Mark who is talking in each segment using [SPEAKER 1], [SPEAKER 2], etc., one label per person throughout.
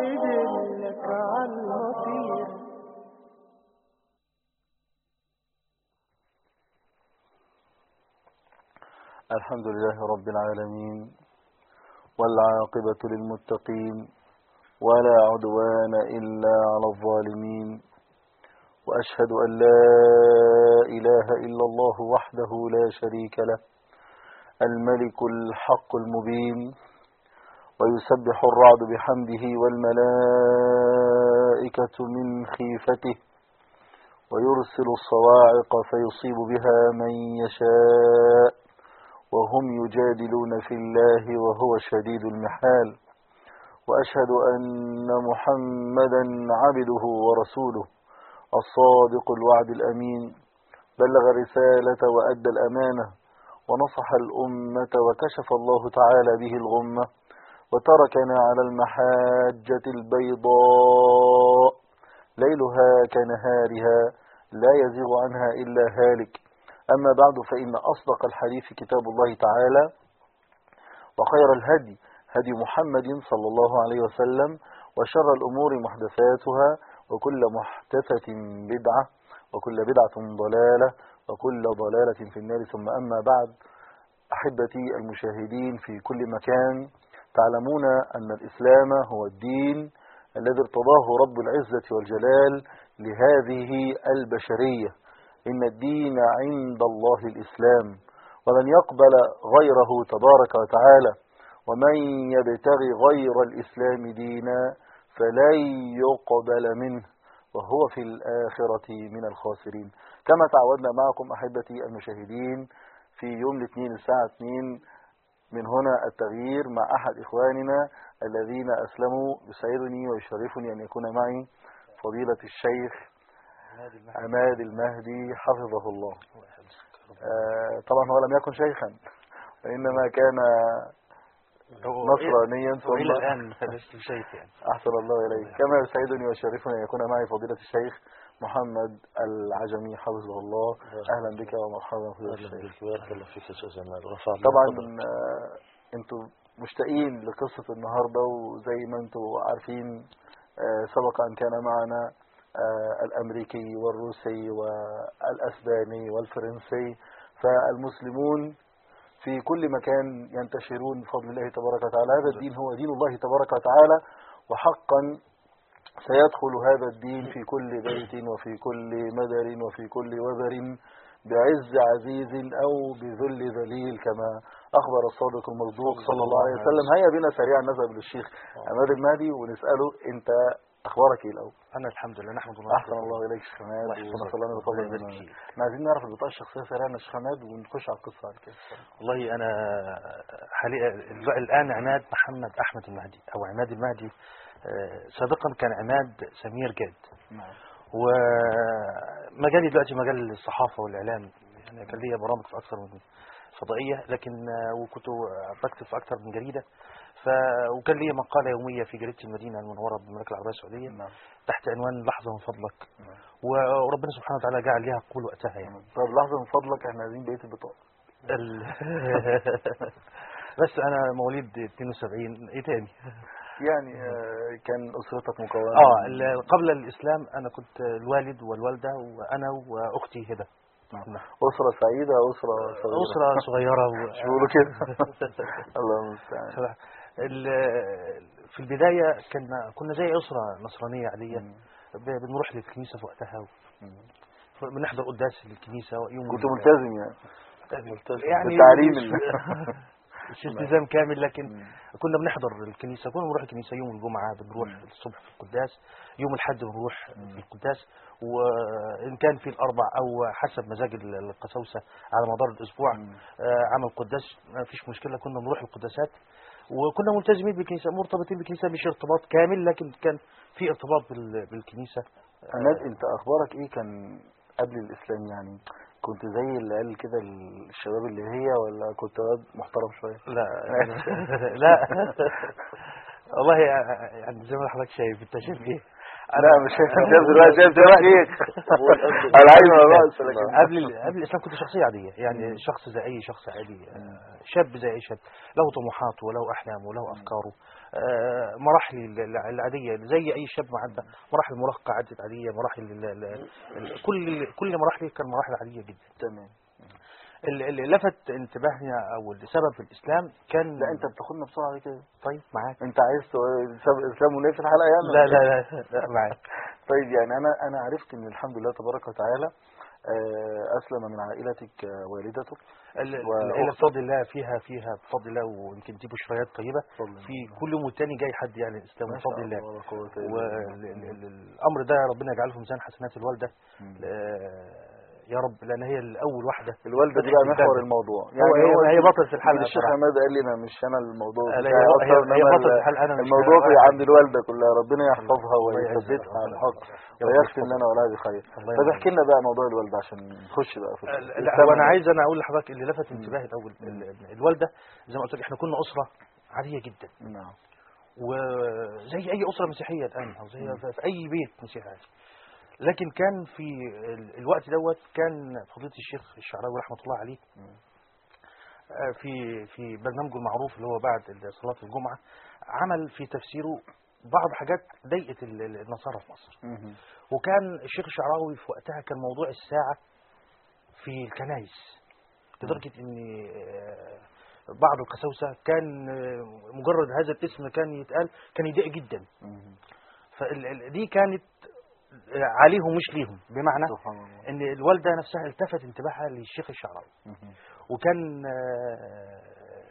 [SPEAKER 1] تدلك على المطير
[SPEAKER 2] الحمد لله رب العالمين والعاقبة للمتقين ولا عدوان إلا على الظالمين وأشهد أن لا إله إلا الله وحده لا شريك له الملك الحق المبين ويسبح الرعد بحمده والملائكة من خيفته ويرسل الصواعق فيصيب بها من يشاء وهم يجادلون في الله وهو شديد المحال وأشهد أن محمدا عبده ورسوله الصادق الوعد الأمين بلغ الرسالة وأدى الأمانة ونصح الأمة وكشف الله تعالى به الغمة وتركنا على المحاجة البيضاء ليلها كنهارها لا يزيغ عنها إلا هالك أما بعد فإن أصدق الحديث كتاب الله تعالى وخير الهدي هدي محمد صلى الله عليه وسلم وشر الأمور محدثاتها وكل محدثة بدعة وكل بدعة ضلالة وكل ضلالة في النار ثم أما بعد أحبتي المشاهدين في كل مكان تعلمون أن الإسلام هو الدين الذي ارتضاه رب العزة والجلال لهذه البشرية إن الدين عند الله الإسلام ولن يقبل غيره تبارك وتعالى ومن يبتغي غير الإسلام دينا فلن يقبل منه وهو في الآخرة من الخاسرين كما تعودنا معكم أحبتي المشاهدين في يوم الاثنين الساعة 2 من هنا التغيير مع أحد إخواننا الذين أسلموا يسعدني ويشرفني أن يكون معي فضيلة الشيخ عماد المهدي حفظه الله آه طبعا هو لم يكن شيخا وإنما كان نصرانيا ثم
[SPEAKER 3] وإلى الآن لست شيخ يعني
[SPEAKER 2] أحسن الله إليك كما يسعدني ويشرفني أن يكون معي فضيلة الشيخ محمد العجمي حفظه الله أهلا بك ومرحبا فضيلة الشيخ
[SPEAKER 3] بارك الله فيك يا استاذ عماد رفع الله
[SPEAKER 2] طبعا
[SPEAKER 3] قدرك.
[SPEAKER 2] آه، انتوا مشتاقين لقصة النهاردة وزي ما انتوا عارفين آه، سبق أن كان معنا آه، الأمريكي والروسي والأسباني والفرنسي فالمسلمون في كل مكان ينتشرون بفضل الله تبارك وتعالى هذا الدين هو دين الله تبارك وتعالى وحقا سيدخل هذا الدين في كل بيت وفي كل مدر وفي كل وبر بعز عزيز أو بذل ذليل كما أخبر الصادق المصدوق صلى الله عليه وسلم هيا بنا سريعا نذهب للشيخ عماد المهدي ونسأله أنت أخبارك إيه الأول
[SPEAKER 3] أنا الحمد لله نحمد الله
[SPEAKER 2] أحسن الله إليك شيخ حماد
[SPEAKER 3] الله يحفظك.
[SPEAKER 2] ونسأل الله
[SPEAKER 3] الله
[SPEAKER 2] أن
[SPEAKER 3] يبارك
[SPEAKER 2] يتقبل
[SPEAKER 3] فيك.
[SPEAKER 2] منا. احنا عايزين نعرف البطاقة الشخصية سريعا يا شيخ حماد ونخش على القصة بعد كده
[SPEAKER 3] والله أنا حاليا الآن عماد محمد أحمد المهدي أو عماد المهدي آه، سابقا كان عماد سمير جاد
[SPEAKER 2] نعم
[SPEAKER 3] ومجالي دلوقتي مجال الصحافة والإعلام يعني كان ليا برامج في أكثر من فضائية لكن آه، وكنت بكتب في أكثر من جريدة ف وكان لي مقالة يومية في جريدة المدينة المنورة بالمملكة العربية السعودية
[SPEAKER 2] نعم
[SPEAKER 3] تحت عنوان لحظة من فضلك
[SPEAKER 2] نعم.
[SPEAKER 3] وربنا سبحانه وتعالى جعل ليها قول وقتها يعني
[SPEAKER 2] طب لحظة من فضلك احنا عايزين بقية البطاقة
[SPEAKER 3] ال... بس أنا مواليد 72 إيه تاني؟
[SPEAKER 2] يعني آه، كان أسرتك مكونة
[SPEAKER 3] اه
[SPEAKER 2] من-
[SPEAKER 3] ال- قبل الإسلام أنا كنت الوالد والوالدة وأنا وأختي هبة
[SPEAKER 2] نعم.
[SPEAKER 3] نعم.
[SPEAKER 2] أسرة سعيدة أسرة صغيرة
[SPEAKER 3] أسرة صغيرة و...
[SPEAKER 2] مش بيقولوا كده الله المستعان
[SPEAKER 3] ال- في البداية كنا كنا زي أسرة نصرانية عادية
[SPEAKER 2] مم.
[SPEAKER 3] ب- بنروح للكنيسة في وقتها
[SPEAKER 2] مم.
[SPEAKER 3] بنحضر قداس للكنيسة يوم
[SPEAKER 2] كنت ملتزم يعني
[SPEAKER 3] يعني
[SPEAKER 2] بالتعليم
[SPEAKER 3] مش-
[SPEAKER 2] ال-
[SPEAKER 3] مش التزام كامل لكن
[SPEAKER 2] مم.
[SPEAKER 3] كنا بنحضر الكنيسة كنا بنروح الكنيسة يوم الجمعة بنروح
[SPEAKER 2] مم.
[SPEAKER 3] الصبح في القداس يوم الحد بنروح
[SPEAKER 2] مم.
[SPEAKER 3] في القداس وإن كان في الأربع أو حسب مزاج ال- القساوسة على مدار الأسبوع
[SPEAKER 2] مم.
[SPEAKER 3] آه، عمل قداس ما فيش مشكلة كنا نروح القداسات وكنا ملتزمين بالكنيسة مرتبطين بالكنيسة مش ارتباط كامل لكن كان في ارتباط بال- بالكنيسة
[SPEAKER 2] عماد انت اخبارك ايه كان قبل الاسلام يعني كنت زي العيال كده الشباب اللي هي ولا كنت واد محترم شويه
[SPEAKER 3] لا لا والله يعني زي ما حضرتك شايف انت شايف ايه
[SPEAKER 2] لا مش شايف دلوقتي شايف دلوقتي ايه انا عايز الراس لكن
[SPEAKER 3] قبل ال- قبل الاسلام كنت شخصيه عاديه يعني شخص زي اي شخص عادي آه، شاب زي اي شاب له طموحاته وله احلامه وله افكاره آه، مراحلي ال- ال- العاديه زي اي شاب عدى مراحل المراهقه عدت عاديه مراحل ال- ال- ال- كل كل مراحلي كان مراحل عاديه جدا
[SPEAKER 2] تمام
[SPEAKER 3] ال- اللي لفت انتباهنا او السبب في الاسلام كان
[SPEAKER 2] لا انت بتاخدنا بسرعه كده
[SPEAKER 3] طيب معاك
[SPEAKER 2] انت عايز تقول سبب الاسلام وليه في الحلقه يعني
[SPEAKER 3] لا لا لا, لا معاك
[SPEAKER 2] طيب يعني انا انا عرفت ان الحمد لله تبارك وتعالى آه، اسلم من عائلتك آه، والدتك
[SPEAKER 3] ال-
[SPEAKER 2] وأخت-
[SPEAKER 3] العيله بفضل الله فيها فيها بفضل الله ويمكن دي بشريات طيبه
[SPEAKER 2] بفضل الله.
[SPEAKER 3] في كل يوم والتاني جاي حد يعني الاسلام
[SPEAKER 2] ما شاء
[SPEAKER 3] بفضل الله
[SPEAKER 2] ولا قوة إلا بالله.
[SPEAKER 3] والامر ده ربنا يجعله في ميزان حسنات الوالده
[SPEAKER 2] مم.
[SPEAKER 3] آه، يا رب لان هي الاول واحده
[SPEAKER 2] الوالده دي
[SPEAKER 3] فتحت
[SPEAKER 2] بقى محور
[SPEAKER 3] الباب.
[SPEAKER 2] الموضوع
[SPEAKER 3] هو هي هي بطل في الحلقه
[SPEAKER 2] الشيخ
[SPEAKER 3] بصراحة.
[SPEAKER 2] عماد قال لي انا مش انا الموضوع
[SPEAKER 3] لا،
[SPEAKER 2] بتاعي
[SPEAKER 3] هي-
[SPEAKER 2] أكتر،
[SPEAKER 3] هي- هي
[SPEAKER 2] إنما
[SPEAKER 3] بطل
[SPEAKER 2] ال-
[SPEAKER 3] في الحلقة، أنا مش
[SPEAKER 2] الموضوع في
[SPEAKER 3] عارف.
[SPEAKER 2] عند الوالده كلها ربنا يحفظها
[SPEAKER 3] الله يعزها
[SPEAKER 2] ويثبتها على
[SPEAKER 3] ربنا.
[SPEAKER 2] الحق
[SPEAKER 3] يا رب
[SPEAKER 2] ويختم
[SPEAKER 3] يحفظها.
[SPEAKER 2] لنا ولها بخير
[SPEAKER 3] الله
[SPEAKER 2] طب
[SPEAKER 3] يعزها.
[SPEAKER 2] احكي لنا بقى موضوع الوالده عشان نخش بقى في
[SPEAKER 3] لا
[SPEAKER 2] الإسلام
[SPEAKER 3] هو انا
[SPEAKER 2] ده.
[SPEAKER 3] عايز انا اقول لحضرتك اللي لفت انتباهي الاول ال- ال- الوالده زي ما قلت لك احنا كنا اسره عاديه جدا
[SPEAKER 2] نعم
[SPEAKER 3] وزي اي اسره مسيحيه الان او زي في- في اي بيت مسيحي عادي لكن كان في ال- الوقت دوت كان فضيله الشيخ الشعراوي رحمه الله عليه آه، في في برنامجه المعروف اللي هو بعد صلاه الجمعه عمل في تفسيره بعض حاجات ضايقت ال- ال- النصارى في مصر
[SPEAKER 2] مهم.
[SPEAKER 3] وكان الشيخ الشعراوي في وقتها كان موضوع الساعه في الكنائس لدرجه ان آه، بعض القساوسه كان آه، مجرد هذا الاسم كان يتقال كان يضايق جدا
[SPEAKER 2] مهم.
[SPEAKER 3] فدي كانت آه، عليهم مش ليهم بمعنى
[SPEAKER 2] سبحان الله
[SPEAKER 3] ان الوالده نفسها التفت انتباهها للشيخ الشعراوي
[SPEAKER 2] مهم.
[SPEAKER 3] وكان آه،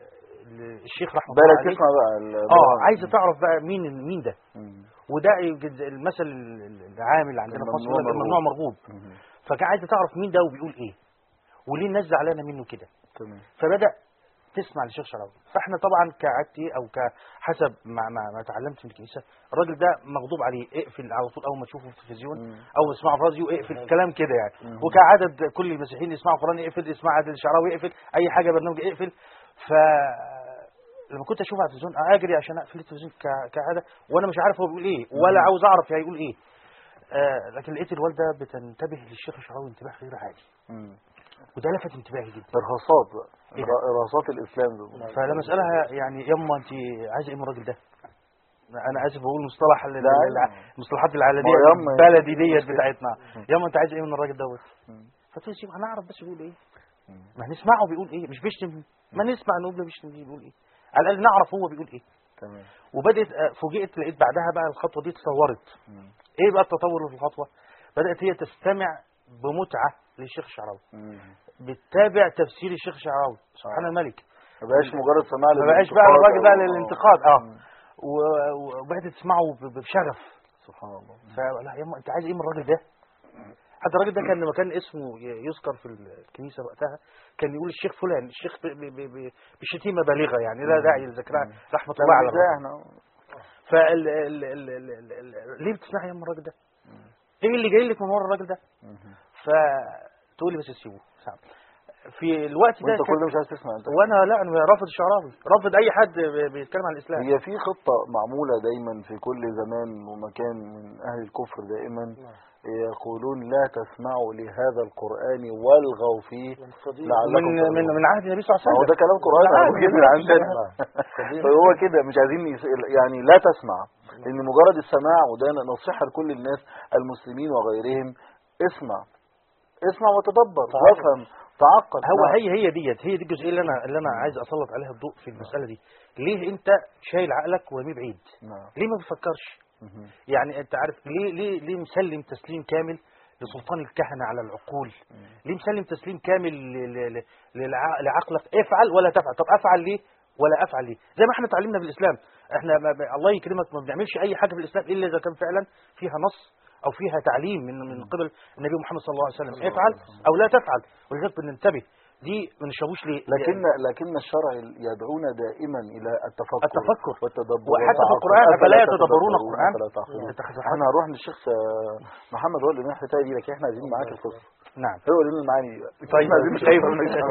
[SPEAKER 3] الشيخ رحمه الله
[SPEAKER 2] بالك
[SPEAKER 3] عليه
[SPEAKER 2] تسمع بقى ال-
[SPEAKER 3] اه عايزه تعرف بقى مين مين ده
[SPEAKER 2] مهم.
[SPEAKER 3] وده يوجد المثل العام اللي عندنا في مصر
[SPEAKER 2] الممنوع
[SPEAKER 3] يقول لك
[SPEAKER 2] مرغوب.
[SPEAKER 3] الممنوع مرغوب
[SPEAKER 2] مهم.
[SPEAKER 3] فكان عايزه تعرف مين ده وبيقول ايه وليه الناس زعلانه منه كده
[SPEAKER 2] تمام
[SPEAKER 3] فبدا تسمع للشيخ شعراوي فاحنا طبعا كعادتي او كحسب ما, ما, ما تعلمت من الكنيسه الراجل ده مغضوب عليه اقفل على طول اول ما تشوفه في التلفزيون
[SPEAKER 2] مم.
[SPEAKER 3] او اسمعه في راديو اقفل كلام كده يعني
[SPEAKER 2] مم.
[SPEAKER 3] وكعدد كل المسيحيين يسمعوا قران اقفل يسمع عادل الشعراوي اقفل اي حاجه برنامج اقفل ف لما كنت اشوفه على التلفزيون اجري عشان اقفل التلفزيون ك- كعاده وانا مش عارف هو بيقول ايه ولا عاوز اعرف هيقول ايه آه لكن لقيت الوالده بتنتبه للشيخ الشعراوي انتباه غير عادي
[SPEAKER 2] مم.
[SPEAKER 3] وده لفت انتباهي جدا
[SPEAKER 2] ارهاصات بقى
[SPEAKER 3] إيه ده؟
[SPEAKER 2] إر- ارهاصات الاسلام دول
[SPEAKER 3] فلما اسالها يعني يما انت عايزه ايه من الراجل ده؟ انا اسف بقول مصطلح ال-
[SPEAKER 2] لا،
[SPEAKER 3] ال- الع-
[SPEAKER 2] أيوة.
[SPEAKER 3] المصطلحات العالميه
[SPEAKER 2] ما هو يما
[SPEAKER 3] البلدي ديت
[SPEAKER 2] مشكلة.
[SPEAKER 3] بتاعتنا يما انت عايز ايه من الراجل دوت؟
[SPEAKER 2] مم.
[SPEAKER 3] فقلت له سيبه هنعرف بس بيقول ايه
[SPEAKER 2] مم.
[SPEAKER 3] ما هنسمعه بيقول ايه مش بيشتم ما نسمع نقول له بيشتم دي بيقول ايه على الاقل نعرف هو بيقول ايه
[SPEAKER 2] تمام
[SPEAKER 3] وبدات آه، فوجئت لقيت بعدها بقى الخطوه دي اتطورت
[SPEAKER 2] مم.
[SPEAKER 3] ايه بقى التطور في الخطوه بدات هي تستمع بمتعه للشيخ الشعراوي
[SPEAKER 2] مم.
[SPEAKER 3] بتتابع تفسير الشيخ الشعراوي سبحان
[SPEAKER 2] آه.
[SPEAKER 3] الملك
[SPEAKER 2] ما بقاش مجرد سماع
[SPEAKER 3] ما بقاش بقى
[SPEAKER 2] للانتقاد
[SPEAKER 3] الراجل بقى
[SPEAKER 2] أو-
[SPEAKER 3] للانتقاد اه
[SPEAKER 2] مم.
[SPEAKER 3] و- وبدات تسمعه ب- بشغف
[SPEAKER 2] سبحان الله
[SPEAKER 3] فلا يا انت عايز ايه من الراجل ده حتى الراجل ده كان لما كان اسمه ي- يذكر في الكنيسه وقتها كان يقول الشيخ فلان الشيخ ب- ب- ب- ب- بشتيمه بالغه يعني لا داعي لذكرها رحمه الله على
[SPEAKER 2] لا
[SPEAKER 3] الراجل
[SPEAKER 2] احنا
[SPEAKER 3] فال ال ال ال ال ال ليه بتسمعي يا ام الراجل ده؟ ايه اللي جاي لك من ورا الراجل ده؟
[SPEAKER 2] مم.
[SPEAKER 3] فتقول لي بس سيبوه ساعة. في الوقت ده
[SPEAKER 2] وانت
[SPEAKER 3] كان-
[SPEAKER 2] كل ده مش عايز تسمع انت
[SPEAKER 3] وانا لا انا رافض الشعراوي رافض اي حد ب- بيتكلم عن الاسلام
[SPEAKER 2] هي في خطة معمولة دايما في كل زمان ومكان من أهل الكفر دائما يقولون لا تسمعوا لهذا القرآن والغوا فيه لعلكم
[SPEAKER 3] من من
[SPEAKER 2] تغلبون.
[SPEAKER 3] من عهد النبي صلى الله
[SPEAKER 2] ما
[SPEAKER 3] عليه
[SPEAKER 2] هو ده
[SPEAKER 3] وسلم
[SPEAKER 2] كلام قرآن
[SPEAKER 3] لا،
[SPEAKER 2] أهو جدا
[SPEAKER 3] لا،
[SPEAKER 2] عندنا
[SPEAKER 3] لا.
[SPEAKER 2] فهو كده مش عايزين يس- يعني لا تسمع لأن مجرد السماع وده نصيحة لكل الناس المسلمين وغيرهم اسمع اسمع وتدبر وافهم تعقل
[SPEAKER 3] هو
[SPEAKER 2] نعم.
[SPEAKER 3] هي هي ديت هي دي الجزئيه اللي انا اللي انا عايز اسلط عليها الضوء في المساله دي ليه انت شايل عقلك ورميه بعيد
[SPEAKER 2] نعم
[SPEAKER 3] ليه ما بتفكرش
[SPEAKER 2] مهم.
[SPEAKER 3] يعني انت عارف ليه ليه ليه مسلم تسليم كامل لسلطان الكهنه على العقول ليه مسلم تسليم كامل ل- ل- ل- للع- لعقلك افعل ولا تفعل طب افعل ليه ولا افعل ليه زي ما احنا اتعلمنا في الاسلام احنا ما ب- الله يكرمك ما بنعملش اي حاجه في الاسلام الا اذا كان فعلا فيها نص او فيها تعليم من من قبل النبي محمد صلى الله عليه وسلم افعل او لا تفعل ولذلك بننتبه دي ما نشربوش ليه
[SPEAKER 2] لكن لكن الشرع يدعونا دائما الى التفكر
[SPEAKER 3] التفكر.
[SPEAKER 2] والتدبر
[SPEAKER 3] وحتى في
[SPEAKER 2] والتعقل.
[SPEAKER 3] القرآن أفلا يتدبرون
[SPEAKER 2] تتدبرون
[SPEAKER 3] القرآن؟
[SPEAKER 2] ولا تعقلون
[SPEAKER 3] اتخذوا
[SPEAKER 2] احنا هنروح للشيخ آه، محمد هو اللي لنا الحكايه دي لكن احنا عايزين معاك القصه
[SPEAKER 3] نعم
[SPEAKER 2] هو اللي لنا المعاني دي
[SPEAKER 3] طيب.
[SPEAKER 2] احنا عايزين
[SPEAKER 3] طيب.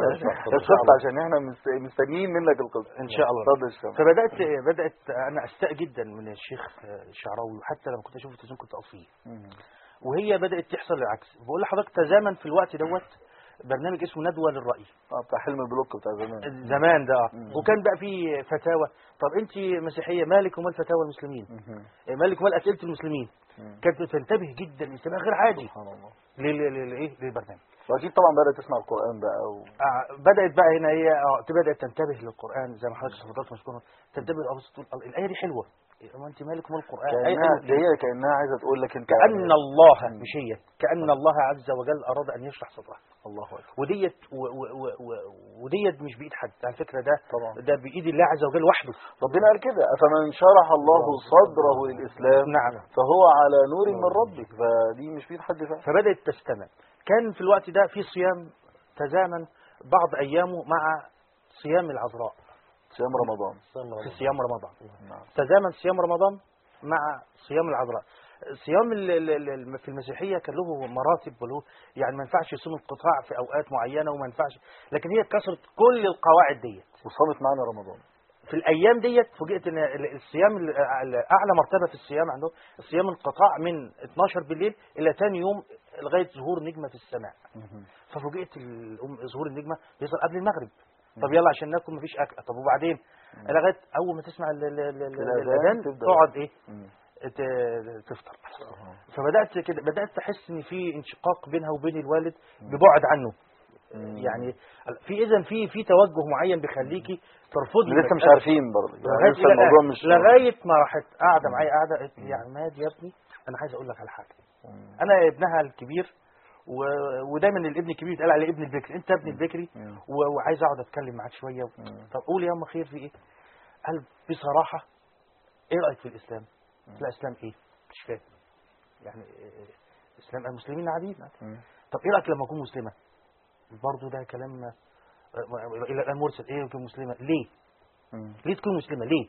[SPEAKER 2] القصه عشان احنا مست- مستنيين منك القصه
[SPEAKER 3] ان شاء الله
[SPEAKER 2] اتفضل يا شيخ
[SPEAKER 3] فبدات بدات انا استاء جدا من الشيخ الشعراوي وحتى لما كنت اشوف التلفزيون كنت اقف فيه
[SPEAKER 2] مم.
[SPEAKER 3] وهي بدات تحصل العكس بقول لحضرتك تزامن في الوقت دوت برنامج اسمه ندوه للراي
[SPEAKER 2] اه بتاع حلم البلوك بتاع زمان
[SPEAKER 3] زمان ده آه.
[SPEAKER 2] مم.
[SPEAKER 3] وكان بقى في فتاوى طب انت مسيحيه مالك ومال فتاوى المسلمين
[SPEAKER 2] مهم.
[SPEAKER 3] مالك ومال اسئله المسلمين
[SPEAKER 2] مم.
[SPEAKER 3] كانت تنتبه جدا انتباه غير عادي
[SPEAKER 2] سبحان الله
[SPEAKER 3] لل- لل- للايه للبرنامج
[SPEAKER 2] واكيد طبعا بدات تسمع القران بقى و...
[SPEAKER 3] آه، بدات بقى هنا هي اه بدات تنتبه للقران زي ما حضرتك تفضلت مشكورا تنتبه للأبص تقول الله، الايه دي حلوه ما انت مالك ومال القران آية
[SPEAKER 2] كانها
[SPEAKER 3] حلوة.
[SPEAKER 2] ده هي كانها عايزه تقول لك انت
[SPEAKER 3] كأن الله
[SPEAKER 2] مم.
[SPEAKER 3] مش هي كأن الله عز وجل أراد أن يشرح صدره
[SPEAKER 2] الله اكبر
[SPEAKER 3] وديت و و و و وديت مش بإيد حد على فكرة ده
[SPEAKER 2] طبعا
[SPEAKER 3] ده بإيد الله عز وجل وحده
[SPEAKER 2] ربنا قال كده افمن شرح الله صدره للاسلام
[SPEAKER 3] نعم
[SPEAKER 2] فهو على نور من ربه فدي مش بيد حد فعلا
[SPEAKER 3] فبدأت تستمع كان في الوقت ده في صيام تزامن بعض أيامه مع صيام العذراء
[SPEAKER 2] صيام رمضان
[SPEAKER 3] في صيام رمضان
[SPEAKER 2] نعم
[SPEAKER 3] تزامن صيام رمضان مع صيام العذراء صيام ال- ال- ال- في المسيحية كان له مراتب وله يعني ما ينفعش يصوم القطاع في أوقات معينة وما ينفعش لكن هي كسرت كل القواعد ديت
[SPEAKER 2] وصامت معانا رمضان
[SPEAKER 3] في الايام ديت فوجئت ان ال- الصيام ال- ال- اعلى مرتبه في الصيام عندهم الصيام انقطاع من 12 بالليل الى ثاني يوم لغايه ظهور نجمه في السماء
[SPEAKER 2] مهم.
[SPEAKER 3] ففوجئت الأم- ظهور النجمه بيظهر قبل المغرب طب يلا عشان ناكل مفيش اكل طب وبعدين لغايه اول ما تسمع ال- ال- ال- ال-
[SPEAKER 2] الأذان
[SPEAKER 3] الاذان
[SPEAKER 2] تبدأ.
[SPEAKER 3] تقعد ايه
[SPEAKER 2] مم.
[SPEAKER 3] ت- تفطر
[SPEAKER 2] آه.
[SPEAKER 3] فبدات كده بدات احس ان في انشقاق بينها وبين الوالد ببعد عنه
[SPEAKER 2] مم.
[SPEAKER 3] يعني في اذا في في توجه معين بيخليكي ترفضي
[SPEAKER 2] لسه مش
[SPEAKER 3] المسألة.
[SPEAKER 2] عارفين برضه يعني
[SPEAKER 3] لغايه
[SPEAKER 2] لسه الموضوع مش
[SPEAKER 3] لغايه ما راحت قاعده معايا قاعده قالت لي يا عماد يا ابني انا عايز اقول لك على حاجه
[SPEAKER 2] مم.
[SPEAKER 3] انا ابنها الكبير و... ودايما الابن الكبير يتقال عليه ابن البكري انت ابن البكري
[SPEAKER 2] مم.
[SPEAKER 3] و... وعايز اقعد اتكلم معاك شويه و...
[SPEAKER 2] مم.
[SPEAKER 3] طب قول يا ام خير في ايه قال بصراحه ايه رايك في الاسلام لا اسلام ايه مش فاهم يعني إيه- اسلام المسلمين عاديين
[SPEAKER 2] مم.
[SPEAKER 3] طب ايه رايك لما اكون مسلمه برضه ده كلام آه، الى الان مرسل ايه يكون مسلمه ليه
[SPEAKER 2] مم.
[SPEAKER 3] ليه تكون مسلمه ليه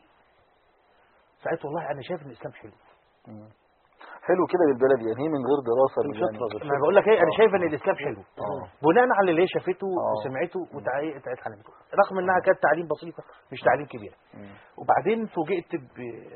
[SPEAKER 3] فقالت والله انا شايف ان الاسلام حلو
[SPEAKER 2] مم. حلو كده بالبلد يعني هي من غير دراسه من يعني
[SPEAKER 3] ما بقول لك ايه انا شايف ان الاسلام حلو
[SPEAKER 2] آه.
[SPEAKER 3] بناء على اللي هي شافته
[SPEAKER 2] آه.
[SPEAKER 3] وسمعته وتع- اتعلمته رغم انها كانت تعليم بسيطه مش تعليم كبير
[SPEAKER 2] مم.
[SPEAKER 3] وبعدين فوجئت ب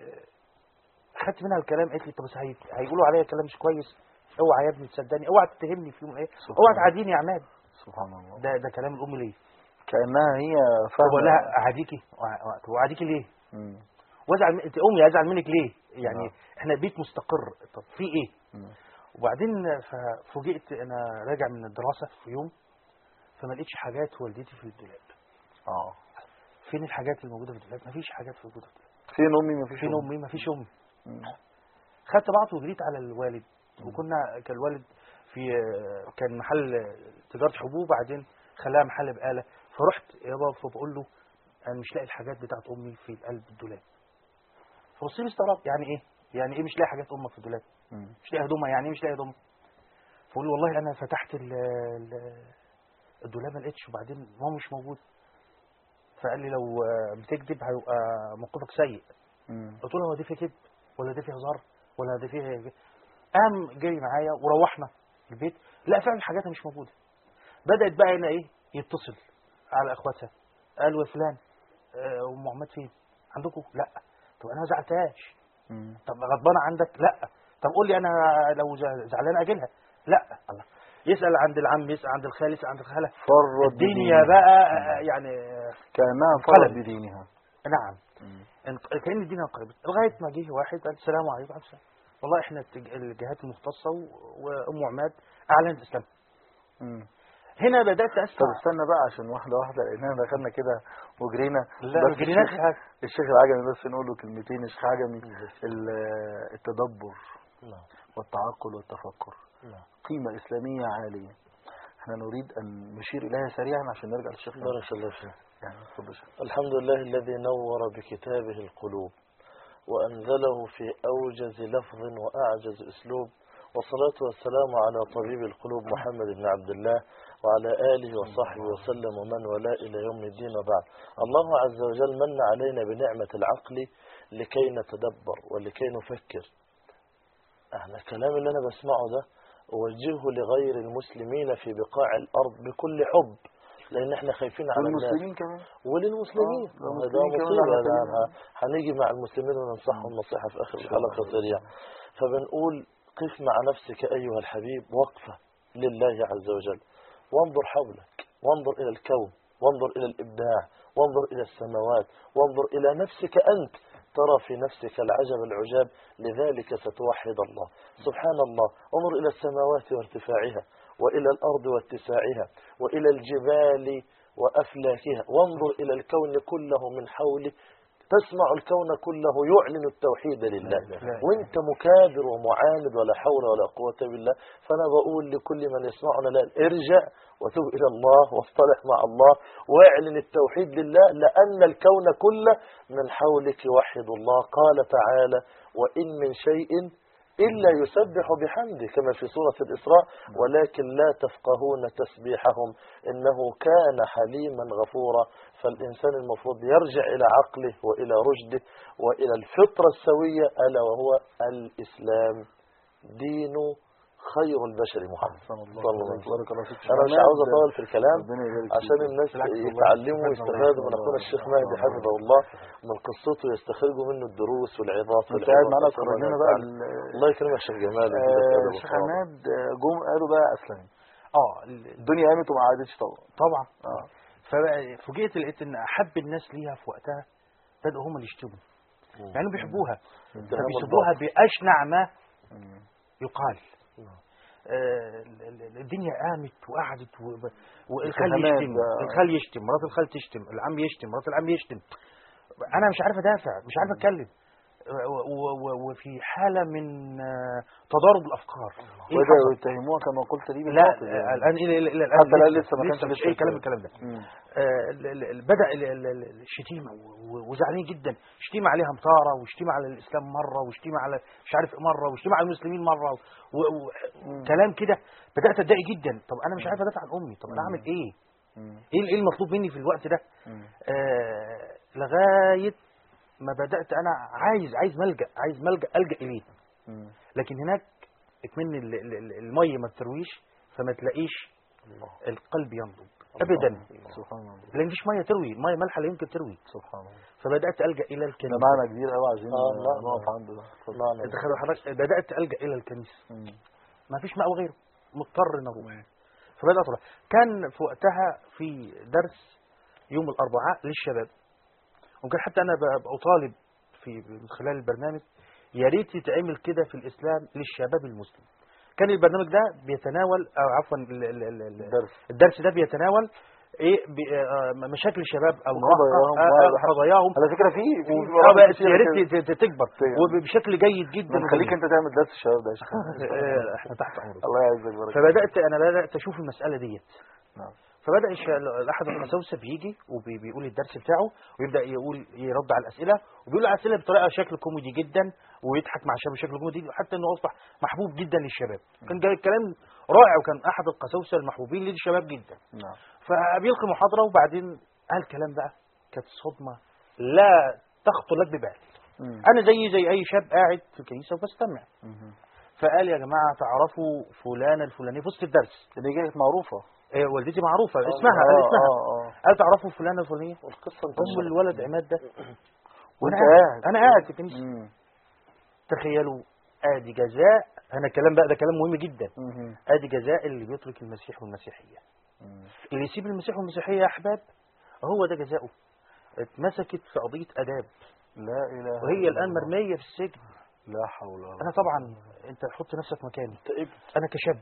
[SPEAKER 3] خدت منها الكلام قالت لي طب بس هي... هيقولوا عليا كلام مش كويس اوعى يا ابني تصدقني اوعى تتهمني في يوم ايه
[SPEAKER 2] سبحان
[SPEAKER 3] اوعى
[SPEAKER 2] الله.
[SPEAKER 3] تعاديني يا عماد
[SPEAKER 2] سبحان الله
[SPEAKER 3] ده ده كلام الام ليه
[SPEAKER 2] كانها هي
[SPEAKER 3] طب
[SPEAKER 2] فاهمه
[SPEAKER 3] اقول لها اعاديكي وأع- طب اعاديكي ليه
[SPEAKER 2] مم.
[SPEAKER 3] وازعل من... انت امي ازعل منك ليه يعني
[SPEAKER 2] نعم.
[SPEAKER 3] احنا بيت مستقر طب في ايه
[SPEAKER 2] مم.
[SPEAKER 3] وبعدين ففوجئت انا راجع من الدراسه في يوم فما لقيتش حاجات والدتي في الدولاب
[SPEAKER 2] اه
[SPEAKER 3] فين الحاجات الموجوده في الدولاب مفيش حاجات موجوده في الدولاب
[SPEAKER 2] فين امي مفيش
[SPEAKER 3] فين
[SPEAKER 2] أم؟
[SPEAKER 3] امي مفيش امي
[SPEAKER 2] مم.
[SPEAKER 3] خدت بعض وجريت على الوالد وكنا كان الوالد في كان محل تجاره حبوب بعدين خلاها محل بقاله فرحت يابا فبقول له انا مش لاقي الحاجات بتاعت امي في قلب الدولاب فبص لي استغرب يعني ايه يعني ايه مش لاقي حاجات امك في الدولاب
[SPEAKER 2] مم.
[SPEAKER 3] مش لاقي هدومها يعني ايه مش لاقي هدومها فقول له والله انا فتحت ال ال الدولاب ما لقيتش وبعدين هو مش موجود فقال لي لو آه، بتكذب هيبقى موقفك سيء
[SPEAKER 2] مم.
[SPEAKER 3] قلت له هو دي فيه كذب ولا دي فيه هزار ولا دي فيه قام جري معايا وروحنا البيت لا فعلا حاجاتها مش موجوده بدات بقى هنا ايه يتصل على اخواتها قالوا يا فلان آه، ام محمد فين عندكم لا طب انا ما زعلتهاش
[SPEAKER 2] مم.
[SPEAKER 3] طب غضبانه عندك لا طب قول لي انا لو زع- زعلان اجلها لا الله يسال عند العم يسال عند الخال يسال عند الخاله
[SPEAKER 2] فرت
[SPEAKER 3] الدنيا
[SPEAKER 2] بدينها.
[SPEAKER 3] بقى آه، يعني آه،
[SPEAKER 2] كانها فرت
[SPEAKER 3] انقلبت.
[SPEAKER 2] بدينها
[SPEAKER 3] نعم
[SPEAKER 2] مم.
[SPEAKER 3] انق- كان الدنيا انقلبت لغايه ما جه واحد قال السلام عليكم وعليكم السلام والله احنا التج- الجهات المختصه و- وام عماد اعلنت الاسلام
[SPEAKER 2] مم.
[SPEAKER 3] هنا بدات
[SPEAKER 2] طب
[SPEAKER 3] اسمع
[SPEAKER 2] استنى بقى عشان واحده واحده لاننا دخلنا كده وجرينا
[SPEAKER 3] لا
[SPEAKER 2] بس
[SPEAKER 3] ما جريناش
[SPEAKER 2] الشيخ-
[SPEAKER 3] حاجه
[SPEAKER 2] الشيخ العجمي بس نقول له كلمتين الشيخ العجمي ال- التدبر والتعقل والتفكر قيمة إسلامية عالية احنا نريد أن نشير إليها سريعا عشان نرجع للشيخ
[SPEAKER 4] بارك الله فيك
[SPEAKER 2] يعني اتفضل يا شيخ.
[SPEAKER 4] الحمد لله الذي نور بكتابه القلوب وأنزله في أوجز لفظ وأعجز أسلوب والصلاة والسلام على طبيب القلوب محمد بن عبد الله وعلى آله وصحبه وسلم ومن والاه إلى يوم الدين وبعد الله عز وجل من علينا بنعمة العقل لكي نتدبر ولكي نفكر احنا الكلام اللي أنا بسمعه ده أوجهه لغير المسلمين في بقاع الأرض بكل حب لأن احنا خايفين على الناس
[SPEAKER 2] والمسلمين كمان
[SPEAKER 4] وللمسلمين
[SPEAKER 2] آه،
[SPEAKER 4] ما
[SPEAKER 2] المسلمين
[SPEAKER 4] ده
[SPEAKER 2] كمان
[SPEAKER 4] مصيبة
[SPEAKER 2] على
[SPEAKER 4] ده
[SPEAKER 2] سبيل
[SPEAKER 4] ه- هنيجي مع المسلمين وننصحهم نصيحة في آخر الحلقة سريعة فبنقول قف مع نفسك أيها الحبيب وقفة لله عز وجل وانظر حولك وانظر إلى الكون وانظر إلى الإبداع وانظر إلى السماوات وانظر إلى نفسك أنت ترى في نفسك العجب العجاب لذلك ستوحد الله سبحان الله انظر إلى السماوات وارتفاعها وإلى الأرض واتساعها وإلى الجبال وأفلاكها وانظر إلى الكون كله من حولك تسمع الكون كله يعلن التوحيد لله وانت مكابر ومعاند ولا حول ولا قوة بالله فأنا بقول لكل من يسمعنا الآن ارجع وتوب إلى الله واصطلح مع الله واعلن التوحيد لله لأن الكون كله من حولك يوحد الله قال تعالى وإن من شيء إلا يسبح بحمده كما في سورة الإسراء ولكن لا تفقهون تسبيحهم إنه كان حليما غفورا فالإنسان المفروض يرجع إلى عقله وإلى رشده وإلى الفطرة السوية ألا وهو الإسلام دين خير البشر محمد
[SPEAKER 2] أحسن الله
[SPEAKER 4] صلى الله عليه
[SPEAKER 2] عليك. بارك الله فيك
[SPEAKER 4] أنا مش عاوز أطول في الكلام
[SPEAKER 2] ربنا يبارك
[SPEAKER 4] عشان
[SPEAKER 2] فيك.
[SPEAKER 4] الناس
[SPEAKER 3] بالعكس والله
[SPEAKER 4] يتعلموا
[SPEAKER 3] استفدنا
[SPEAKER 4] ويستفادوا من
[SPEAKER 2] والله.
[SPEAKER 4] أخونا الشيخ مهدي حفظه الله من قصته يستخرجوا منه الدروس والعظات
[SPEAKER 2] انت قاعد معانا
[SPEAKER 4] والعظات.
[SPEAKER 2] تخرج لنا بقى ال-
[SPEAKER 4] الله يكرمك يا شيخ جمال ويزيدك
[SPEAKER 2] آه،
[SPEAKER 4] أدب
[SPEAKER 2] شيخ
[SPEAKER 4] وكرم.
[SPEAKER 2] عماد آه، جم قالوا بقى اسلم
[SPEAKER 3] اه ال-
[SPEAKER 2] الدنيا قامت وما عادتش طبعا
[SPEAKER 3] طبعا
[SPEAKER 2] اه
[SPEAKER 3] ففوجئت لقيت ان احب الناس ليها في وقتها بدأوا هم اللي يشتموا مع انهم بيحبوها
[SPEAKER 4] الكلام
[SPEAKER 3] فبيسبوها باشنع ما
[SPEAKER 2] مم.
[SPEAKER 3] يقال
[SPEAKER 4] نعم.
[SPEAKER 3] آه، ال- ال- الدنيا قامت وقعدت و- والخال
[SPEAKER 2] الاتهامات
[SPEAKER 3] يشتم
[SPEAKER 2] بقى.
[SPEAKER 3] الخال يشتم مرات الخال تشتم العم يشتم مرات العم يشتم انا مش عارف ادافع مش عارف اتكلم و- و- و- وفي حاله من آه، تضارب الافكار إيه
[SPEAKER 2] وده
[SPEAKER 3] حصل؟
[SPEAKER 2] يتهموها كما قلت لي
[SPEAKER 3] لا
[SPEAKER 2] بالباطل يعني.
[SPEAKER 3] آه، الان الى الى الان
[SPEAKER 2] حتى الآن لسه ما كانش
[SPEAKER 3] مش
[SPEAKER 2] لسه
[SPEAKER 3] اي كلام
[SPEAKER 2] كده.
[SPEAKER 3] الكلام ده
[SPEAKER 2] مم.
[SPEAKER 3] آه، ال- ال- ال- بدا ال- ال- ال- الشتيمه و- و- وزعلانين جدا شتيمه عليها مطاره وشتيمه على الاسلام مره وشتيمه على مش عارف إيه مره وشتيمه على المسلمين مره وكلام كده بدات اتضايق جدا طب انا مش عارف ادافع عن امي طب انا اعمل ايه
[SPEAKER 2] مم.
[SPEAKER 3] ايه ايه المطلوب مني في الوقت ده
[SPEAKER 2] مم.
[SPEAKER 3] آه لغايه ما بدات انا عايز عايز ملجا عايز ملجا الجا اليه
[SPEAKER 2] مم.
[SPEAKER 3] لكن هناك اتمنى ال- ال- ال- الميه ما ترويش فما تلاقيش
[SPEAKER 4] الله.
[SPEAKER 3] القلب ينضج ابدا
[SPEAKER 2] سبحان الله
[SPEAKER 3] لان مفيش ميه تروي ميه مالحه لا يمكن تروي
[SPEAKER 2] سبحان الله
[SPEAKER 3] فبدات الجا الى
[SPEAKER 2] ده
[SPEAKER 3] الكنيسه
[SPEAKER 2] معنى كبير قوي عايزين
[SPEAKER 4] آه، لا،
[SPEAKER 2] نقف
[SPEAKER 4] لا.
[SPEAKER 2] عنده ده اتفضل.
[SPEAKER 4] لا، لا.
[SPEAKER 3] انت خلي حضرتك بدات الجا الى الكنيسه
[SPEAKER 2] مم.
[SPEAKER 3] ما فيش ماء وغيره مضطر ان اروح فبدات اروح كان في وقتها في درس يوم الاربعاء للشباب وكان حتى انا ب- بطالب في من خلال البرنامج يا ريت يتعمل كده في الاسلام للشباب المسلم كان البرنامج ده بيتناول او عفوا ال- ال- ال- ال-
[SPEAKER 2] الدرس
[SPEAKER 3] الدرس ده بيتناول ايه بي- آه، مشاكل الشباب او
[SPEAKER 2] وقضاياهم
[SPEAKER 3] آه، آه، قضاياهم
[SPEAKER 2] على فكره في في
[SPEAKER 3] آه،
[SPEAKER 2] برامج
[SPEAKER 3] بس
[SPEAKER 2] كتيرة
[SPEAKER 3] يا
[SPEAKER 2] كده.
[SPEAKER 3] ريت ت- ت- تكبر
[SPEAKER 2] تكبر.
[SPEAKER 3] وبشكل جيد جدا
[SPEAKER 2] ما نخليك انت تعمل درس الشباب ده يا شيخ
[SPEAKER 3] آه، احنا تحت امرك
[SPEAKER 2] الله يعزك بارك
[SPEAKER 3] فبدات انا بدات اشوف المساله ديت
[SPEAKER 2] نعم.
[SPEAKER 3] فبدا الش- احد القساوسه بيجي وبيقول الدرس بتاعه ويبدا يقول يرد على الاسئله وبيقول الاسئله بطريقه شكل كوميدي جدا ويضحك مع الشباب بشكل كوميدي حتى انه اصبح محبوب جدا للشباب كان جاي الكلام رائع وكان احد القساوسه المحبوبين للشباب جدا
[SPEAKER 2] نعم
[SPEAKER 3] فبيلقي محاضره وبعدين قال كلام بقى كانت صدمه لا تخطر لك ببال
[SPEAKER 2] مم.
[SPEAKER 3] انا زي زي اي شاب قاعد في الكنيسه وبستمع
[SPEAKER 2] مم.
[SPEAKER 3] فقال يا جماعه تعرفوا فلانه الفلانيه في وسط الدرس
[SPEAKER 2] دي كانت معروفه
[SPEAKER 3] إيه والدتي معروفه اسمها
[SPEAKER 2] آه،
[SPEAKER 3] قال اسمها
[SPEAKER 2] اه اه
[SPEAKER 3] قال تعرفوا فلانه الفلانيه
[SPEAKER 4] والقصة
[SPEAKER 3] ام
[SPEAKER 4] انتشرت.
[SPEAKER 3] الولد عماد ده
[SPEAKER 2] وانت
[SPEAKER 3] أنا
[SPEAKER 2] قاعد
[SPEAKER 3] انا قاعد في الكنيسه
[SPEAKER 2] مم.
[SPEAKER 3] تخيلوا ادي جزاء انا الكلام بقى ده كلام مهم جدا
[SPEAKER 2] مم.
[SPEAKER 3] ادي جزاء اللي بيترك المسيح والمسيحيه
[SPEAKER 2] مم.
[SPEAKER 3] اللي يسيب المسيح والمسيحيه يا احباب هو ده جزاؤه اتمسكت في قضيه اداب
[SPEAKER 2] لا اله
[SPEAKER 3] وهي
[SPEAKER 2] إلا
[SPEAKER 3] الان
[SPEAKER 2] الله.
[SPEAKER 3] مرميه في السجن
[SPEAKER 2] لا حول ولا
[SPEAKER 3] انا طبعا انت حط نفسك مكاني
[SPEAKER 4] انت ابن
[SPEAKER 3] انا كشاب